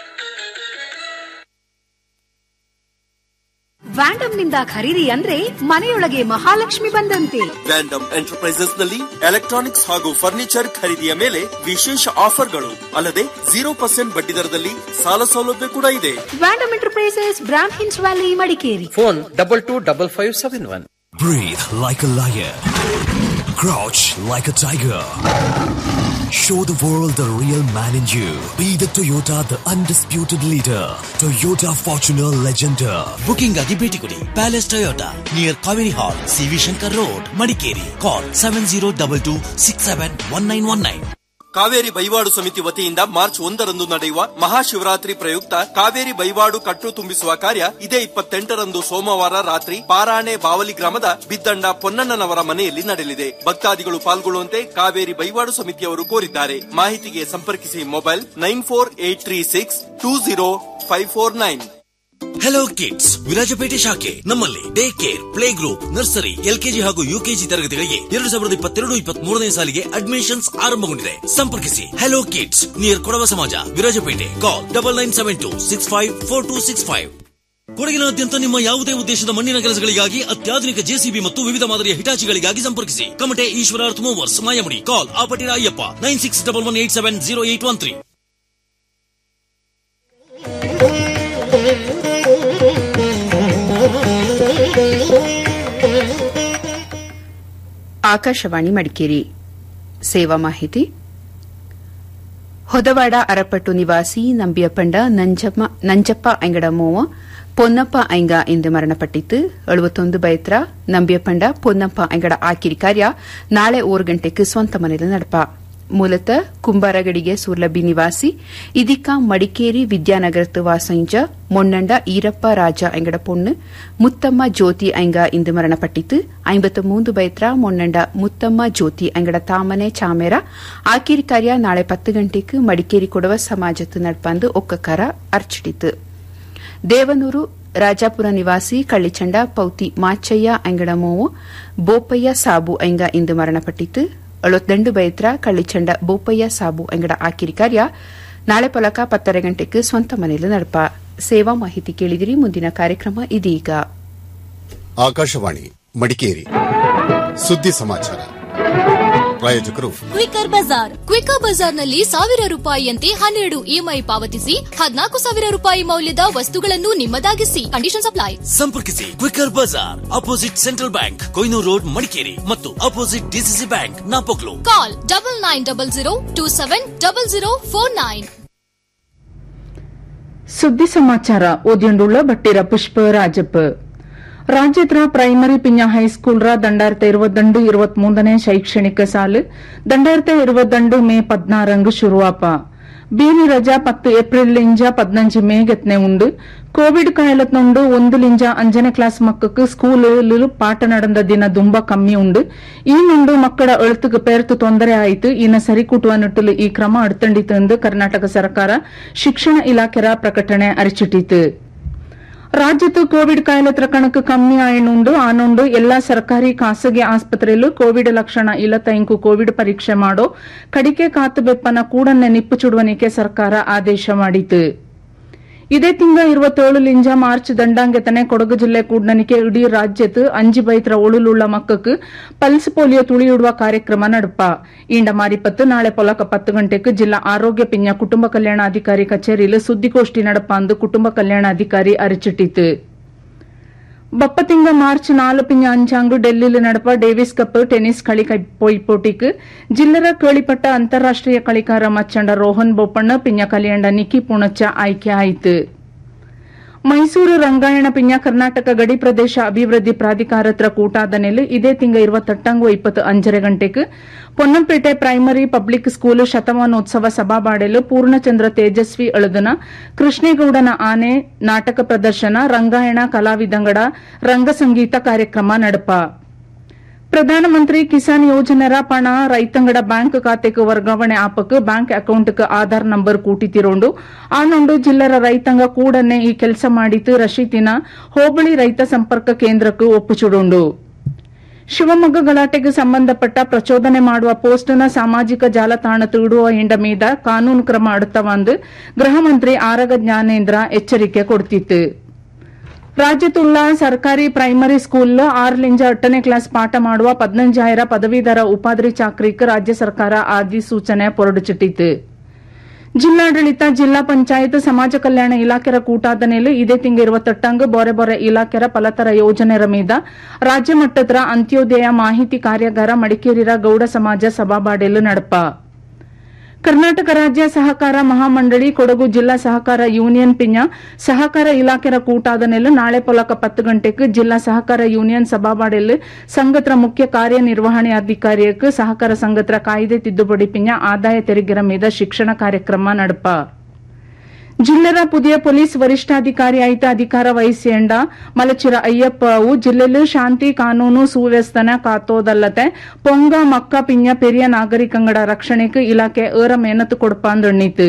Vandam ನಿಂದ ಖರೀದಿ ಅಂದ್ರೆ ಮನೆಯೊಳಗೆ ಮಹಾಲಕ್ಷ್ಮಿ ಬಂದಂತೆ ವ್ಯಾಂಡಮ್ ಎಂಟರ್ಪ್ರೈಸಸ್ ನಲ್ಲಿ ಎಲೆಕ್ಟ್ರಾನಿಕ್ಸ್ ಹಾಗೂ ಫರ್ನಿಚರ್ ಖರೀದಿಯ ಮೇಲೆ ವಿಶೇಷ ಆಫರ್ಗಳು ಅಲ್ಲದೆ ಜೀರೋ ಪರ್ಸೆಂಟ್ ಬಡ್ಡಿ ದರದಲ್ಲಿ ಸಾಲ ಸೌಲಭ್ಯ ಕೂಡ ಇದೆ ವ್ಯಾಂಡಮ್ ಎಂಟರ್ಪ್ರೈಸಸ್ ಬ್ರಾಮ್ ಹಿನ್ಸ್ valley Madikeri phone double two double five seven one Breathe like a lion. Crouch like a tiger. Show the world the real man in you. Be the Toyota, the undisputed leader. Toyota Fortuner Legender. Booking ಆಗಿ ಭೇಟಿ ಕೊಡಿ palace Toyota near Kaveri hall CV Shankar road Madikeri call seven zero double two six seven one nine one nine Kaveri ಬೈವಾಡು ಸಮಿತಿ ವತಿಯಿಂದ March ಒಂದರಂದು ನಡೆಯುವ ಮಹಾಶಿವರಾತ್ರಿ ಪ್ರಯುಕ್ತ ಕಾವೇರಿ ಬೈವಾಡು ಕಟ್ಟು ತುಂಬಿಸುವ ಕಾರ್ಯ ಇದೇ ಇಪ್ಪತ್ತೆಂಟರಂದು ಸೋಮವಾರ ರಾತ್ರಿ ಪಾರಾಣೆ ಬಾವಲಿ ಗ್ರಾಮದ ಬಿದ್ದಂಡ ಪೊನ್ನಣ್ಣನವರ ಮನೆಯಲ್ಲಿ ನಡೆಯಲಿದೆ ಭಕ್ತಾದಿಗಳು ಪಾಲ್ಗೊಳ್ಳುವಂತೆ ಕಾವೇರಿ ಬೈವಾಡು ಸಮಿತಿಯವರು ಕೋರಿದ್ದಾರೆ ಮಾಹಿತಿಗೆ ಸಂಪರ್ಕಿಸಿ mobile nine four eight three six two zero five four nine hello kids Virajpet ಶಾಖೆ ನಮ್ಮಲ್ಲಿ day care play group nursery LKG ಹಾಗೂ ಯುಕೆಜಿ ತರಗತಿಗಳಿಗೆ ಎರಡು ಸಾವಿರದ ಇಪ್ಪತ್ತೆರಡು ಇಪ್ಪತ್ತ್ ಮೂರನೇ ಸಾಲಿಗೆ ಅಡ್ಮಿಷನ್ಸ್ ಆರಂಭಗೊಂಡಿದೆ ಸಂಪರ್ಕಿಸಿ hello kids near Kodava Samaja Virajpet call double nine seven two six five four two six five ಕೊಡಗಿನಾದ್ಯಂತ ನಿಮ್ಮ ಯಾವುದೇ ಉದ್ದೇಶದ ಮಣ್ಣಿನ ಕೆಲಸಗಳಿಗಾಗಿ ಅತ್ಯಾಧುನಿಕ ಜೆಸಿಬಿ ಮತ್ತು ವಿವಿಧ ಮಾದರಿಯ ಹಿಟಾಚಿಗಳಿಗಾಗಿ ಸಂಪರ್ಕಿಸಿ ಕಮಟೆ ಈಶ್ವರಾರ್ಥ ಮೂವರ್ಸ್ ಮಾಯಮುಡಿ ಕಾಲ್ ಆಪಟಿನ Ayyappa nine six double one eight seven zero eight one three Akashvani Madikeri ಸೇವಾ ಮಾಹಿತಿ ಹೊದವಾಡ ಅರಪಟ್ಟು ನಿವಾಸಿ ನಂಬಿಯಪಂಡ ನಂಜಮ್ಮ ನಂಜಪ್ಪ ಐಂಗಡ ಮೋವ ಪೊನ್ನಪ್ಪ ಐಂಗ ಎಂದು ಮರಣಪಟ್ಟಿತ್ತು ಎಳುವತ್ತೊಂದು ಬೈತ್ರ ನಂಬಿಯಪಂಡ ಪೊನ್ನಪ್ಪ ಐಂಗಡ ಆಕಿರಿ ಕಾರ್ಯ ನಾಳೆ ಓರ್ ಗಂಟೆಗೆ ಸ್ವಂತ ಮನೆಯಲ್ಲಿ ನಡಪ ಮೂಲತಃ ಕುಂಬಾರಗಡಿಗೆ ಸೂರ್ಲಬಿ ನಿವಾಸಿ ಇದೀಕ ಮಡಿಕೇರಿ ವಿದ್ಯಾನಗರத்து ವಾಸಂಜ ಮೊನ್ನಂಡ ಈರಪ್ಪ ರಾಜ ಐಂಗಡ ಪೊಣ್ಣು ಮುತ್ತಮ್ಮ ಜ್ಯೋತಿ ಐಂಗ ಇಂದು ಮರಣಪಟ್ಟಿತ್ತು ಐಂಬತ್ತು ಮೂಂದು ಬೈತ್ರ ಮೊನ್ನಂಡ ಮುತ್ತಮ್ಮ ಜ್ಯೋತಿ ಐಂಗಡ ತಾಮನೆ ಚಾಮೇರ ಆಕಿರಿ ಕಾರ್ಯ ನಾಳೆ ಪತ್ತು ಗಂಟೆಗೆ ಮಡಿಕೇರಿ ಕೊಡವ ಸಮಾಜತ್ತು ನಡ್ಪಂದು ಒಕ್ಕಕಾರ ಅರ್ಚಿಟಿತು ದೇವನೂರು ರಾಜಾಪುರ ನಿವಾಸಿ ಕಳ್ಳಿಚಂಡ ಪೌತಿ ಮಾಚಯ್ಯ ಐಂಗಡ ಮೋವು ಬೋಪಯ್ಯ ಸಾಬು ಐಂಗ ಇಂದು ಮರಣಪಟ್ಟಿತ್ತು ಅಳವತ್ತೆಂಟು ಬೈತ್ರ ಕಳ್ಳಿಚಂಡ ಬೋಪಯ್ಯ ಸಾಬು ಅಂಗಡ ಆಕಿರಿ ಕಾರ್ಯ ನಾಳೆ ಪಲಕ ಪತ್ತರ ಗಂಟೆಗೆ ಸ್ವಂತ ಮನೆಯಲ್ಲಿ ನಡಪ ಸೇವಾ ಮಾಹಿತಿ ಕೇಳಿದಿರಿ ಮುಂದಿನ ಕಾರ್ಯಕ್ರಮ ಇದೀಗ ಆಕಾಶವಾಣಿ ಮಡಿಕೇರಿ ಸುದ್ದಿ ಸಮಾಚಾರ ಪ್ರಾಯೋಜಕರು ಕ್ವಿಕರ್ ಬಜಾರ್ ಕ್ವಿಕರ್ ಬಜಾರ್ನಲ್ಲಿ ಸಾವಿರ ರೂಪಾಯಿಯಂತೆ ಹನ್ನೆರಡು ಇಎಂಐ ಪಾವತಿಸಿ ಹದಿನಾಲ್ಕು ಸಾವಿರ ರೂಪಾಯಿ ಮೌಲ್ಯದ ವಸ್ತುಗಳನ್ನು ನಿಮ್ಮದಾಗಿಸಿ ಕಂಡೀಷನ್ ಅಪ್ಲೈ ಸಂಪರ್ಕಿಸಿ ಕ್ವಿಕರ್ ಬಜಾರ್ opposite central bank Koynur road Madikeri ಮತ್ತು opposite DCC bank Napoklu call double nine double zero two seven double zero four nine ಸುದ್ದಿ ಸಮಾಚಾರ ಓದಿಯೊಂಡುಳ್ಳ ಬಟ್ಟಿರ ಪುಷ್ಪ ರಾಜಪ್ಪ ರಾಜ್ಯದ ಪ್ರೈಮರಿ ಪಿಂಜ ಹೈಸ್ಕೂಲ್ರ ದಂಡಾಯಿರത്തി ഇരുപത്തിരണ്ട് ഇരുപത്തിമൂന്നನೇ ಶೈಕ್ಷಣಿಕ ಸಾಲು ದಂಡಾಯಿರത്തി ഇരുപത്തിരണ്ട് ಮೇ ಪದ್ನಾರಂಗ್ ಶುರುವಾಪ ಬೀನಿ ರಜಾ ಪತ್ತು ಏಪ್ರಿಲ್ ಲಿಂಜ ಪದ್ನಂಜು ಮೇಗೆತ್ನೆ ಉಂಡು ಕೋವಿಡ್ ಕಾಯಲತ್ನುಂಡು ಒಂದು ಲಿಂಜ ಅಂಜನೆ ಕ್ಲಾಸ್ ಮಕ್ಕಕ್ಕೆ ಸ್ಕೂಲ್ ಪಾಠ ನಡೆದ ದಿನ ದುಂಬ ಕಮ್ಮಿ ಉಂಡು ಈ ನುಂಡು ಮಕ್ಕಳ ಅಳುತುಗೆ ಪೇರ್ತು ತೊಂದರೆ ಆಯಿತು ಇನ್ನ ಸರಿಕೂಟುವ ನಿಟ್ಟಲು ಈ ಕ್ರಮ ಅಡ್ತಂಡಿತು ಎಂದು ಕರ್ನಾಟಕ ಸರ್ಕಾರ ಶಿಕ್ಷಣ ಇಲಾಖೆರ ಪ್ರಕಟಣೆ ಅರಿಚಿಟ್ಟಿತು ರಾಜ್ಯದ ಕೋವಿಡ್ ಕಾಯಿಲೆತ್ರ ಕಣಕ್ಕೆ ಕಮ್ಮಿ ಆಯನುಂಡು ಆನುಂಡು ಎಲ್ಲಾ ಸರ್ಕಾರಿ ಖಾಸಗಿ ಆಸ್ಪತ್ರೆಯಲ್ಲೂ ಕೋವಿಡ್ ಲಕ್ಷಣ ಇಲ್ಲತ ಇಂಕು ಕೋವಿಡ್ ಪರೀಕ್ಷೆ ಮಾಡೋ ಕಡಿಕೆ ಕಾತು ಬೆಪ್ಪನ ಕೂಡನ್ನೆ ನಿಪ್ಪು ಚುಡುವನಿಕೆ ಸರ್ಕಾರ ಆದೇಶ ಮಾಡಿತು ಇದೇ ತಿಂಗ ഇരുപത്തേഴ് ലിഞ്ച മാർച്ച് ദണ്ടാങ്കെത്തനെ കൊടക് ജില്ലെ കൂടനിക്ക് ഇടീ രാജ്യത്ത് അഞ്ച് ബൈത്ര ഒളിലുള്ള മക്കൾക്ക് പൾസ് പോಲಿಯೋ ತುಳಿಯಿಡುವ ಕಾರ್ಯಕ್ರಮ ನಡಪ ಈಂಡ ಮಾರಿಪತ್ತು ನಾಳೆ ಪೊಲಕ ಪತ್ತು ಗಂಟೆಗೆ ಜಿಲ್ಲಾ ಆರೋಗ್ಯ ಪಿಂಜ ಕುಟುಂಬ ಕಲ್ಯಾಣಾಧಿಕಾರಿ ಕಚೇರಿಯಲ್ಲಿ ಸುದ್ದಿಗೋಷ್ಠಿ ನಡಪ ಅಂದು ಕುಟುಂಬ ಕಲ್ಯಾಣಾಧಿಕಾರಿ ಅರಿಚಿಟ್ಟಿತು ಬಪ್ಪತಿಂಗ ಮಾರ್ಚ್ ನಾಲು ಪಿಂಜ ಅಂಚಾಂಗು ಡೆಲ್ಲಿಲಿ ನಡಪ ಡೇವಿಸ್ ಕಪ್ ಟೆನ್ನಿಸ್ കളി പോയിപ്പോട്ടിക്ക് ജില്ലറ കേളിപ്പട്ട ಅಂತಾರಾಷ್ಟ್ರೀಯ കളിക്കാರ ಮಚ್ಚಂಡ ರೋಹನ್ ಬೋಪಣ್ಣ ಪಿಂಜ ಕಲಿಯಂಡ ನಿಕ್ಕಿ ಪುಣಚ್ಚ ಆಯ್ಕೆ ಆಯಿತು ಮೈಸೂರು ರಂಗಾಯಣ ಪಿಂಜ ಕರ್ನಾಟಕ ಗಡಿ ಪ್ರದೇಶ ಅಭಿವೃದ್ಧಿ ಪ್ರಾಧಿಕಾರತ್ರ ಕೂಟಾದನೆಲು ಇದೇ ತಿಂಗ ಇರುವತ್ತಟ್ಟಂಗು ಇಪ್ಪತ್ತು ಅಂಜರೆ ಗಂಟೆಗೆ ಪೊನ್ನಂಪೇಟೆ ಪ್ರೈಮರಿ ಪಬ್ಲಿಕ್ ಸ್ಕೂಲ್ ಶತಮಾನೋತ್ಸವ ಸಭಾಬಾಡೆಲು ಪೂರ್ಣಚಂದ್ರ ತೇಜಸ್ವಿ ಅಳದನ ಕೃಷ್ಣೇಗೌಡನ ಆನೆ ನಾಟಕ ಪ್ರದರ್ಶನ ರಂಗಾಯಣ ಕಲಾವಿದಂಗಡ ರಂಗಸಂಗೀತ ಕಾರ್ಯಕ್ರಮ ನಡಪ ಪ್ರಧಾನಮಂತ್ರಿ ಕಿಸಾನ್ ಯೋಜನೆರ ಪಣ ರೈತಂಗಡ ಬ್ಯಾಂಕ್ ಖಾತೆಗೆ ವರ್ಗಾವಣೆ ಆಪಕ್ ಬ್ಯಾಂಕ್ ಅಕೌಂಟ್ಗೆ ಆಧಾರ್ ನಂಬರ್ ಕೂಟಿತಿರೋಂಡು ಆನೊಂಡು ಜಿಲ್ಲರ ರೈತಂಗ ಕೂಡನ್ನೇ ಈ ಕೆಲಸ ಮಾಡಿತು ರಶೀತಿನ ಹೋಬಳಿ ರೈತ ಸಂಪರ್ಕ ಕೇಂದ್ರಕ್ಕೆ ಒಪ್ಪುಚುಡುಂಡು ಶಿವಮೊಗ್ಗ ಗಲಾಟೆಗೆ ಸಂಬಂಧಪಟ್ಟ ಪ್ರಚೋದನೆ ಮಾಡುವ ಪೋಸ್ಟ್ನ ಸಾಮಾಜಿಕ ಜಾಲತಾಣത്ത് ಇಡುವ ಇಂಡ ಮೀದ ಕಾನೂನು ಕ್ರಮ അടുത്തವಂದು ಗೃಹ ಮಂತ್ರಿ ಆರಗ ಜ್ಞಾನೇಂದ್ರ ಎಚ್ಚರಿಕೆ ಕೊಡ್ತಿತ್ತು ರಾಜ್ಯത്തുള്ള ಸರ್ಕಾರಿ ಪ್ರೈಮರಿ ಸ್ಕೂಲ್ ಆರ್ಲಿಂಜ ಎಟ್ಟನೇ ಕ್ಲಾಸ್ ಪಾಠ ಮಾಡುವ ಪದ್ನಂಜಾಯಿರ ಪದವೀಧರ ಉಪಾಧ್ರಿ ಚಾಕ್ರಿಕ್ ರಾಜ್ಯ ಸರ್ಕಾರ ಅಧಿಸೂಚನೆ ಹೊರಡಿಸಿಟ್ಟಿತು ಜಿಲ್ಲಾಡಳಿತ ಜಿಲ್ಲಾ ಪಂಚಾಯತ್ ಸಮಾಜ ಕಲ್ಯಾಣ ಇಲಾಖೆರ ಕೂಟಾದನೆಲು ಇದೇ ತಿಂಗ ಇರುವತ್ತಟ್ಟಂಗ್ ಬೊರೆ ಬೊರೆ ಇಲಾಖೆರ ಫಲತರ ಯೋಜನೆರ ಮೀದ ರಾಜ್ಯ ಮಟ್ಟದ ಅಂತ್ಯೋದಯ ಮಾಹಿತಿ ಕಾರ್ಯಾಗಾರ ಮಡಿಕೇರಿರ ಗೌಡ ಸಮಾಜ ಸಭಾಬಾಡೆಲು ನಡಪ ಕರ್ನಾಟಕ ರಾಜ್ಯ ಸಹಕಾರ ಮಹಾಮಂಡಳಿ ಕೊಡಗು ಜಿಲ್ಲಾ ಸಹಕಾರ ಯೂನಿಯನ್ ಪಿಂಜ ಸಹಕಾರ ಇಲಾಖೆರ ಕೂಟಾದನೆಲು ನಾಳೆ ಪೊಲಕ ಪತ್ತು ಗಂಟೆಗೆ ಜಿಲ್ಲಾ ಸಹಕಾರ ಯೂನಿಯನ್ ಸಭಾಬಾಡೆಲು ಸಂಘತ್ರ ಮುಖ್ಯ ಕಾರ್ಯನಿರ್ವಹಣಾಧಿಕಾರಿಯಕ್ಕೆ ಸಹಕಾರ ಸಂಘತ್ರ ಕಾಯ್ದೆ ತಿದ್ದುಪಡಿ ಪಿಂಜ ಆದಾಯ ತೆರಿಗೆರ ಮೀದ ಶಿಕ್ಷಣ ಕಾರ್ಯಕ್ರಮ ನಡಪ ಜಿಲ್ಲೆರ ಪುದಿಯ ಪೊಲೀಸ್ ವರಿಷ್ಠಾಧಿಕಾರಿಯಾಯಿತ ಅಧಿಕಾರ ವಹಿಸಿಯಂಡ ಮಲಚಿರ ಅಯ್ಯಪ್ಪ ಅವು ಜಿಲ್ಲೆಲು ಶಾಂತಿ ಕಾನೂನು ಸುವ್ಯವಸ್ಥನ ಕಾತೋದಲ್ಲತೆ ಪೊಂಗ ಮಕ್ಕ ಪಿಂಜ ಪೆರಿಯ ನಾಗರಿಕಂಗಡ ರಕ್ಷಣೆಗೆ ಇಲಾಖೆ ಏರ ಮೇನತ್ತು ಕೊಡಪಾಂದೊಣ್ಣಿತು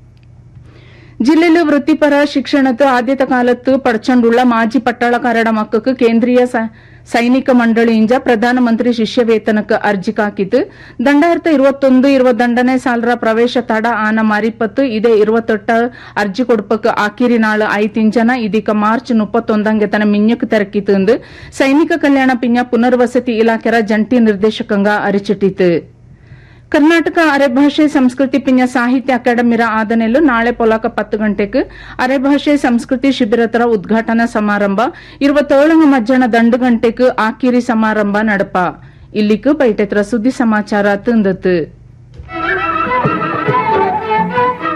ಜಿಲ್ಲೆಲು ವೃತ್ತಿಪರ ಶಿಕ್ಷಣದ ಆದ್ಯತ ಕಾಲತ್ತು ಪಡ್ಚಂಡುಳ್ಳ ಮಾಜಿ ಪಟ್ಟಾಳಕಾರರ ಮಕ್ಕಕ್ಕೆ ಕೇಂದ್ರೀಯ ಸೈನಿಕ ಮಂಡಳಿಯಿಂದ ಪ್ರಧಾನಮಂತ್ರಿ ಶಿಷ್ಯ ವೇತನಕ್ಕೆ ಅರ್ಜಿ ಹಾಕಿತು ದಂಡಾಯಿರത്തി ഇരുപത്തൊന്ന് ഇരുപത്തിരണ്ടನೇ ಸಾಲರ ಪ್ರವೇಶ ತಡ ಆನ ಮಾರಿಪತ್ತು ಇದೇ ഇരുപത്തെട്ട് ಅರ್ಜಿ ಕೊಡ್ಪಕ್ಕೆ ಆಕಿರಿ ನಾಳು ಐತಿಂಜನ ಇದೀಗ ಮಾರ್ಚ್ ಮುಪ್ಪತ್ತೊಂದಂಗೆ ತನ ಮಿಂಜಕ್ಕೆ ತೆರಕಿತು ಎಂದು ಸೈನಿಕ ಕಲ್ಯಾಣ ಪಿಂಜ ಪುನರ್ವಸತಿ ಇಲಾಖೆರ ಜಂಟಿ ನಿರ್ದೇಶಕಂಗ ಅರಿಚಿಟ್ಟಿತು ಕರ್ನಾಟಕ ಅರೆಭಾಷೆ ಸಂಸ್ಕೃತಿ ಪಿಂಜ ಸಾಹಿತ್ಯ ಅಕಾಡೆಮಿರ ಆದನೆಲು ನಾಳೆ ಪೊಲಕ ಪತ್ತು ಗಂಟೆಗೆ ಅರೆಭಾಷೆ ಸಂಸ್ಕೃತಿ ಶಿಬಿರತರ ಉದ್ಘಾಟನಾ ಸಮಾರಂಭ ഇരുപത്തേഴ് ಮಧ್ಯಾಹ್ನ ದಂಡು ಗಂಟೆಗೆ ಆಕಿರಿ ಸಮಾರಂಭ ನಡಪ ಇಲ್ಲಿಗೂ ಬೈಟೆತ್ರ ಸುದ್ದಿ ಸಮಾಚಾರ ತಂದತ್ತು